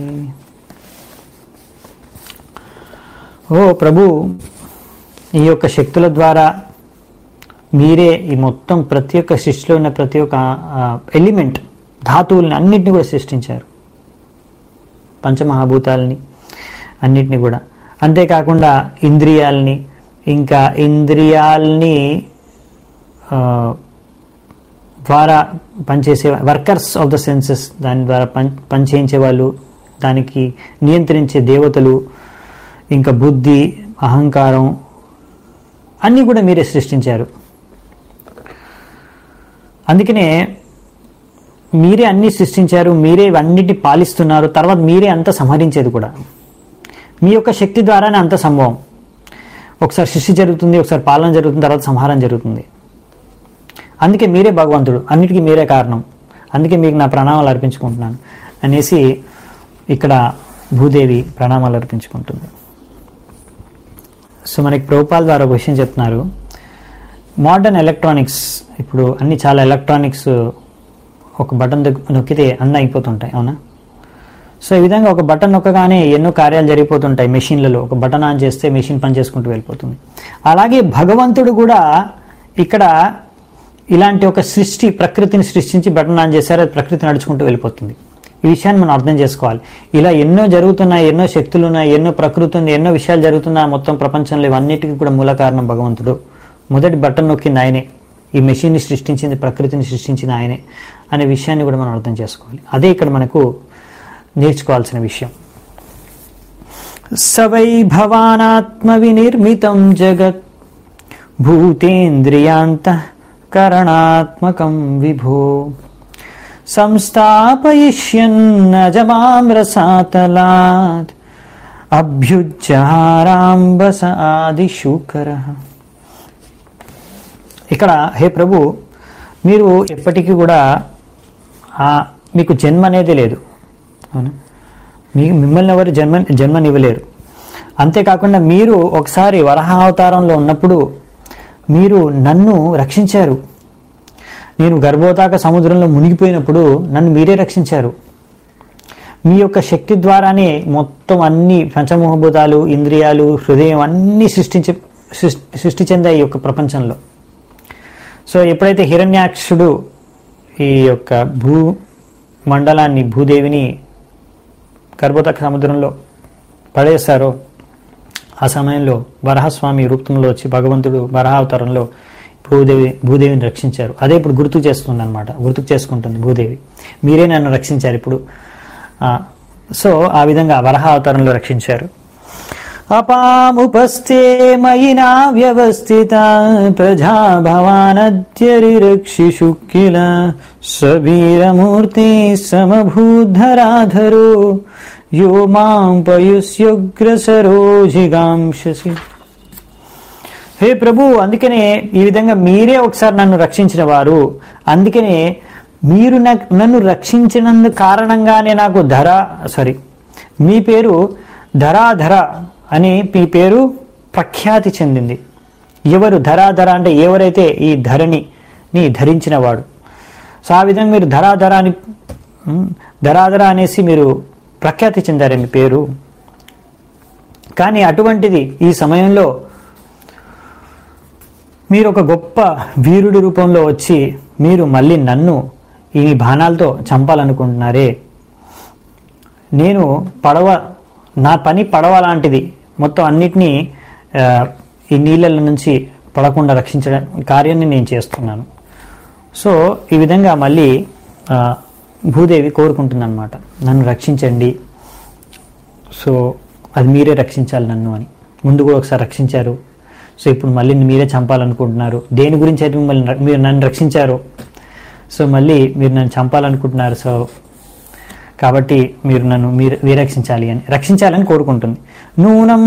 ఓ ప్రభు ఈ యొక్క శక్తుల ద్వారా మీరే ఈ మొత్తం ప్రతి ఒక్క సృష్టిలో ఉన్న ప్రతి ఒక్క ఎలిమెంట్ ధాతువుల్ని అన్నిటిని కూడా సృష్టించారు పంచమహాభూతాలని అన్నిటిని కూడా అంతేకాకుండా ఇంద్రియాలని ఇంకా ఇంద్రియాల్ని ఆ, ద్వారా పనిచేసే వర్కర్స్ ఆఫ్ ద సెన్సెస్ దాని ద్వారా పని పనిచేయించే వాళ్ళు దానికి నియంత్రించే దేవతలు ఇంకా బుద్ధి అహంకారం అన్నీ కూడా మీరే సృష్టించారు అందుకనే మీరే అన్ని సృష్టించారు మీరే ఇవన్నిటిని పాలిస్తున్నారు తర్వాత మీరే అంత సంహరించేది కూడా మీ యొక్క శక్తి ద్వారానే అంత సంభవం ఒకసారి సృష్టి జరుగుతుంది ఒకసారి పాలన జరుగుతుంది తర్వాత సంహారం జరుగుతుంది అందుకే మీరే భగవంతుడు అన్నిటికీ మీరే కారణం అందుకే మీకు నా ప్రణామాలు అర్పించుకుంటున్నాను అనేసి ఇక్కడ భూదేవి ప్రణామాలు అర్పించుకుంటుంది సో మనకి ప్రభుపాల్ ద్వారా ఒక విషయం చెప్తున్నారు మోడర్న్ ఎలక్ట్రానిక్స్ ఇప్పుడు అన్ని చాలా ఎలక్ట్రానిక్స్ ఒక బటన్ దగ్గ- నొక్కితే అన్నీ అయిపోతుంటాయి అవునా సో ఈ విధంగా ఒక బటన్ నొక్కగానే ఎన్నో కార్యాలు జరిగిపోతుంటాయి మెషిన్లలో ఒక బటన్ ఆన్ చేస్తే మెషిన్ పని చేసుకుంటూ వెళ్ళిపోతుంది అలాగే భగవంతుడు కూడా ఇక్కడ ఇలాంటి ఒక సృష్టి ప్రకృతిని సృష్టించి బటన్ ఆన్ చేశారు అది ప్రకృతి నడుచుకుంటూ వెళ్ళిపోతుంది ఈ విషయాన్ని మనం అర్థం చేసుకోవాలి ఇలా ఎన్నో జరుగుతున్నాయి ఎన్నో శక్తులు ఉన్నాయి ఎన్నో ప్రకృతి ఉంది ఎన్నో విషయాలు జరుగుతున్నా మొత్తం ప్రపంచంలో ఇవన్నిటికీ కూడా మూల కారణం భగవంతుడు మొదటి బటన్ నొక్కింది ఆయనే ఈ మెషిన్ని సృష్టించింది ప్రకృతిని సృష్టించింది ఆయనే అనే విషయాన్ని కూడా మనం అర్థం చేసుకోవాలి అదే ఇక్కడ మనకు నేర్చుకోవాల్సిన విషయం సవై భవానాత్మ వినిర్మితం జగత్ భూతేంద్రియాంత కరణాత్మకం విభో సంస్థాపయిష్యన్నజమామ్రసాతలాత్ అభ్యుజ్జహారాంబస ఆదిశూకర ఇక్కడ హే ప్రభు మీరు ఎప్పటికీ కూడా ఆ మీకు జన్మ అనేది లేదు అవునా మీ మిమ్మల్ని ఎవరు జన్మ జన్మనివ్వలేరు అంతేకాకుండా మీరు ఒకసారి వరహ అవతారంలో ఉన్నప్పుడు మీరు నన్ను రక్షించారు నేను గర్భోతాక సముద్రంలో మునిగిపోయినప్పుడు నన్ను మీరే రక్షించారు మీ యొక్క శక్తి ద్వారానే మొత్తం అన్ని పంచమోహభూతాలు ఇంద్రియాలు హృదయం అన్నీ సృష్టించి సృష్టి సృష్టి చెందాయి ఈ యొక్క ప్రపంచంలో సో ఎప్పుడైతే హిరణ్యాక్షుడు ఈ యొక్క భూ మండలాన్ని భూదేవిని గర్భోతక సముద్రంలో పడేశారో ఆ సమయంలో వరహస్వామి రూపంలో వచ్చి భగవంతుడు వరహావతారంలో భూదేవి భూదేవిని రక్షించారు అదే ఇప్పుడు గుర్తు చేస్తుంది అనమాట గుర్తుకు చేసుకుంటుంది భూదేవి మీరే నన్ను రక్షించారు ఇప్పుడు ఆ, సో ఆ విధంగా వరహ అవతారంలో రక్షించారు అపాముపస్థే మయినా వ్యవస్థిత ప్రజా భవానద్యరిరక్షిషు కిల స్వీరమూర్తి సమభూధరాధరో యో మాం పయుస్యుగ్రసరో జిగాంశసి హే ప్రభు అందుకనే ఈ విధంగా మీరే ఒకసారి నన్ను రక్షించిన వారు అందుకనే మీరు నాకు నన్ను రక్షించినందు కారణంగానే నాకు ధర సారీ మీ పేరు ధరాధర అని మీ పేరు ప్రఖ్యాతి చెందింది ఎవరు ధరాధర అంటే ఎవరైతే ఈ ధరణి ని ధరించిన వాడు సో ఆ విధంగా మీరు ధరాధర అని ఉమ్, ధరాధర అనేసి మీరు ప్రఖ్యాతి చెందారు మీ పేరు కానీ అటువంటిది ఈ సమయంలో మీరు ఒక గొప్ప వీరుడి రూపంలో వచ్చి మీరు మళ్ళీ నన్ను ఈ బాణాలతో చంపాలనుకుంటున్నారే నేను పడవ నా పని పడవ లాంటిది మొత్తం అన్నిటినీ ఆ, ఈ నీళ్ళ నుంచి పడకుండా రక్షించడం కార్యాన్ని నేను చేస్తున్నాను సో ఈ విధంగా మళ్ళీ ఆ, భూదేవి కోరుకుంటుందన్నమాట నన్ను రక్షించండి సో అది మీరే రక్షించాలి నన్ను అని ముందు కూడా ఒకసారి రక్షించారు సో ఇప్పుడు మళ్ళీ మీరే చంపాలనుకుంటున్నారు దేని గురించి అయితే మిమ్మల్ని ర- మీరు నన్ను రక్షించారు సో మళ్ళీ మీరు నన్ను చంపాలనుకుంటున్నారు సో కాబట్టి మీరు నన్ను మీరు విరక్షించాలి అని రక్షించాలని కోరుకుంటుంది నూనం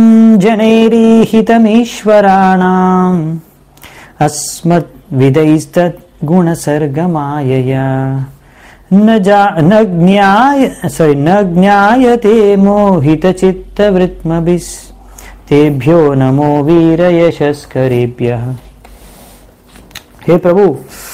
జనైరీహితమీశ్వరాణం అస్మత్ విదైస్తత్ గుణసర్గమాయయా न जा न ज्ञाय सॉरी न ज्ञायते मोहितचित्तवृत्मभिस् तेभ्यो नमो वीरयशस्करेभ्यः హే ప్రభు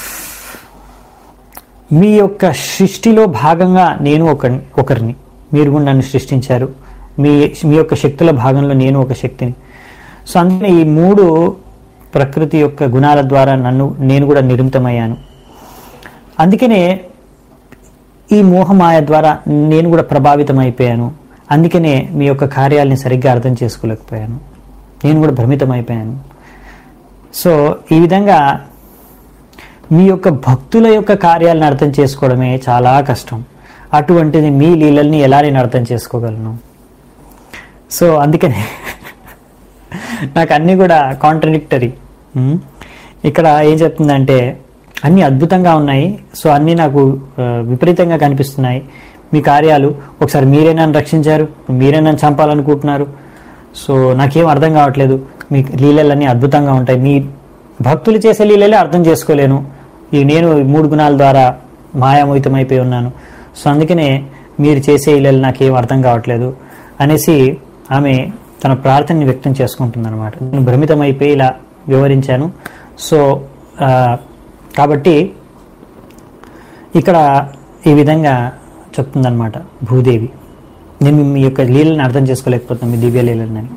మీ యొక్క సృష్టిలో భాగంగా నేను ఒక ఒకరిని మీరు కూడా నన్ను సృష్టించారు మీ మీ యొక్క శక్తుల భాగంలో నేను ఒక శక్తిని సో అందుకని ఈ మూడు ప్రకృతి యొక్క గుణాల ద్వారా నన్ను నేను కూడా నిర్మితమయ్యాను అందుకనే ఈ మోహమాయ ద్వారా నేను కూడా ప్రభావితం అయిపోయాను అందుకనే మీ యొక్క కార్యాలని సరిగ్గా అర్థం చేసుకోలేకపోయాను నేను కూడా భ్రమితం అయిపోయాను సో ఈ విధంగా మీ యొక్క భక్తుల యొక్క కార్యాలను అర్థం చేసుకోవడమే చాలా కష్టం అటువంటిది మీ లీలల్ని ఎలా నేను అర్థం చేసుకోగలను సో అందుకనే నాకు అన్నీ కూడా కాంట్రడిక్టరీ ఇక్కడ ఏం చెప్తుందంటే అన్నీ అద్భుతంగా ఉన్నాయి సో అన్నీ నాకు ఆ, విపరీతంగా కనిపిస్తున్నాయి మీ కార్యాలు ఒకసారి మీరే నన్ను రక్షించారు మీరే నన్ను చంపాలనుకుంటున్నారు సో నాకేం అర్థం కావట్లేదు మీ లీలలన్నీ అద్భుతంగా ఉంటాయి మీ భక్తులు చేసే లీలలే అర్థం చేసుకోలేను ఈ నేను ఈ మూడు గుణాల ద్వారా మాయామోహితమైపోయి ఉన్నాను సో అందుకనే మీరు చేసే ఇళ్ళు నాకేం అర్థం కావట్లేదు అనేసి ఆమె తన ప్రార్థనని వ్యక్తం చేసుకుంటుందన్నమాట నేను భ్రమితమైపోయి ఇలా వివరించాను సో ఆ, కాబట్టి ఇక్కడ ఈ విధంగా చెప్తుందన్నమాట భూదేవి నేను మీ యొక్క లీలని అర్థం చేసుకోలేకపోతున్నాను మీ దివ్య లీలని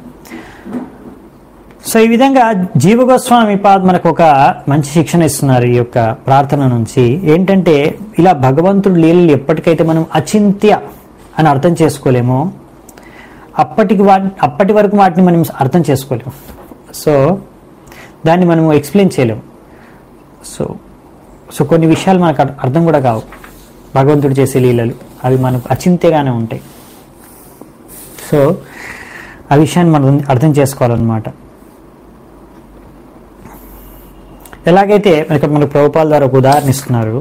సో ఈ విధంగా జీవగోస్వామి పాద్ మనకు ఒక మంచి శిక్షణ ఇస్తున్నారు ఈ యొక్క ప్రార్థన నుంచి ఏంటంటే ఇలా భగవంతుడి లీలలు ఎప్పటికైతే మనం అచింత్య అని అర్థం చేసుకోలేమో అప్పటికి వా అప్పటి వరకు వాటిని మనం అర్థం చేసుకోలేము సో దాన్ని మనము ఎక్స్ప్లెయిన్ చేయలేము సో సో కొన్ని విషయాలు మనకు అర్- అర్థం కూడా కావు భగవంతుడు చేసే లీలలు అవి మనకు అచింత్యగానే ఉంటాయి సో ఆ విషయాన్ని మనం అర్థం చేసుకోవాలన్నమాట ఎలాగైతే ఇక్కడ మనకు ప్రభుపాల ద్వారా ఒక ఉదాహరణ ఇస్తున్నారు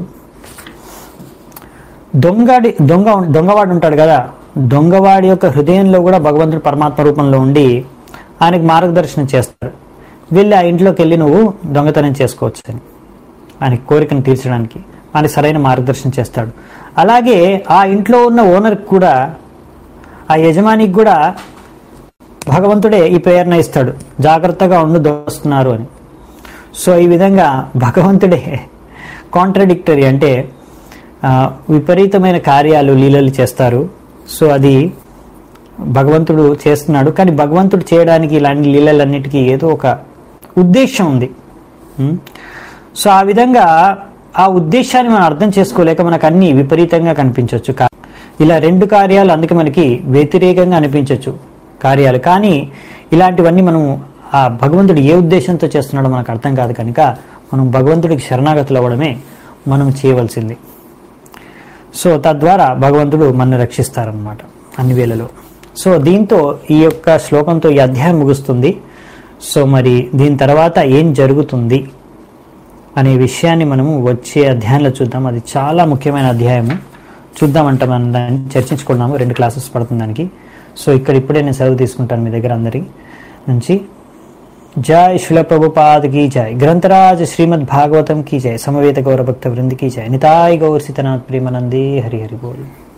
దొంగడి దొంగ దొంగవాడు ఉంటాడు కదా దొంగవాడి యొక్క హృదయంలో కూడా భగవంతుడు పరమాత్మ రూపంలో ఉండి ఆయనకు మార్గదర్శనం చేస్తాడు వెళ్ళి ఆ ఇంట్లోకి వెళ్ళి నువ్వు దొంగతనం చేసుకోవచ్చు అని ఆయన కోరికను తీర్చడానికి ఆయన సరైన మార్గదర్శనం చేస్తాడు అలాగే ఆ ఇంట్లో ఉన్న ఓనర్కి కూడా ఆ యజమానికి కూడా భగవంతుడే ఈ ప్రేరణ ఇస్తాడు జాగ్రత్తగా ఉండు దోస్తున్నారు అని సో ఈ విధంగా భగవంతుడే కాంట్రడిక్టరీ అంటే ఆ, విపరీతమైన కార్యాలు లీలలు చేస్తారు సో అది భగవంతుడు చేస్తున్నాడు కానీ భగవంతుడు చేయడానికి ఇలాంటి లీలలన్నిటికీ ఏదో ఒక ఉద్దేశం ఉంది ఉం? సో ఆ విధంగా ఆ ఉద్దేశాన్ని మనం అర్థం చేసుకోలేక మనకు అన్ని విపరీతంగా కనిపించవచ్చు కా- ఇలా రెండు కార్యాలు అందుకే మనకి వ్యతిరేకంగా అనిపించవచ్చు కార్యాలు కానీ ఇలాంటివన్నీ మనం ఆ భగవంతుడు ఏ ఉద్దేశంతో చేస్తున్నాడో మనకు అర్థం కాదు కనుక మనం భగవంతుడికి శరణాగతులు అవ్వడమే మనం చేయవలసింది సో తద్వారా భగవంతుడు మనల్ని రక్షిస్తారనమాట అన్ని వేళలో సో దీంతో ఈ యొక్క శ్లోకంతో ఈ అధ్యాయం ముగుస్తుంది సో మరి దీని తర్వాత ఏం జరుగుతుంది అనే విషయాన్ని మనము వచ్చే అధ్యాయంలో చూద్దాం అది చాలా ముఖ్యమైన అధ్యాయము చూద్దామంట మనం దాన్ని చర్చించుకున్నాము రెండు క్లాసెస్ పడుతుంది దానికి సో ఇక్కడ ఇప్పుడే నేను సెలవు తీసుకుంటాను మీ దగ్గర అందరి నుంచి जय शिल प्रभुपाद की जय ग्रंथराज श्रीमद् भागवतम की जय समवेत गौर भक्त वृंद की जय निताय गौर सीतनाथ प्रेमानंदे हरि हरि बोल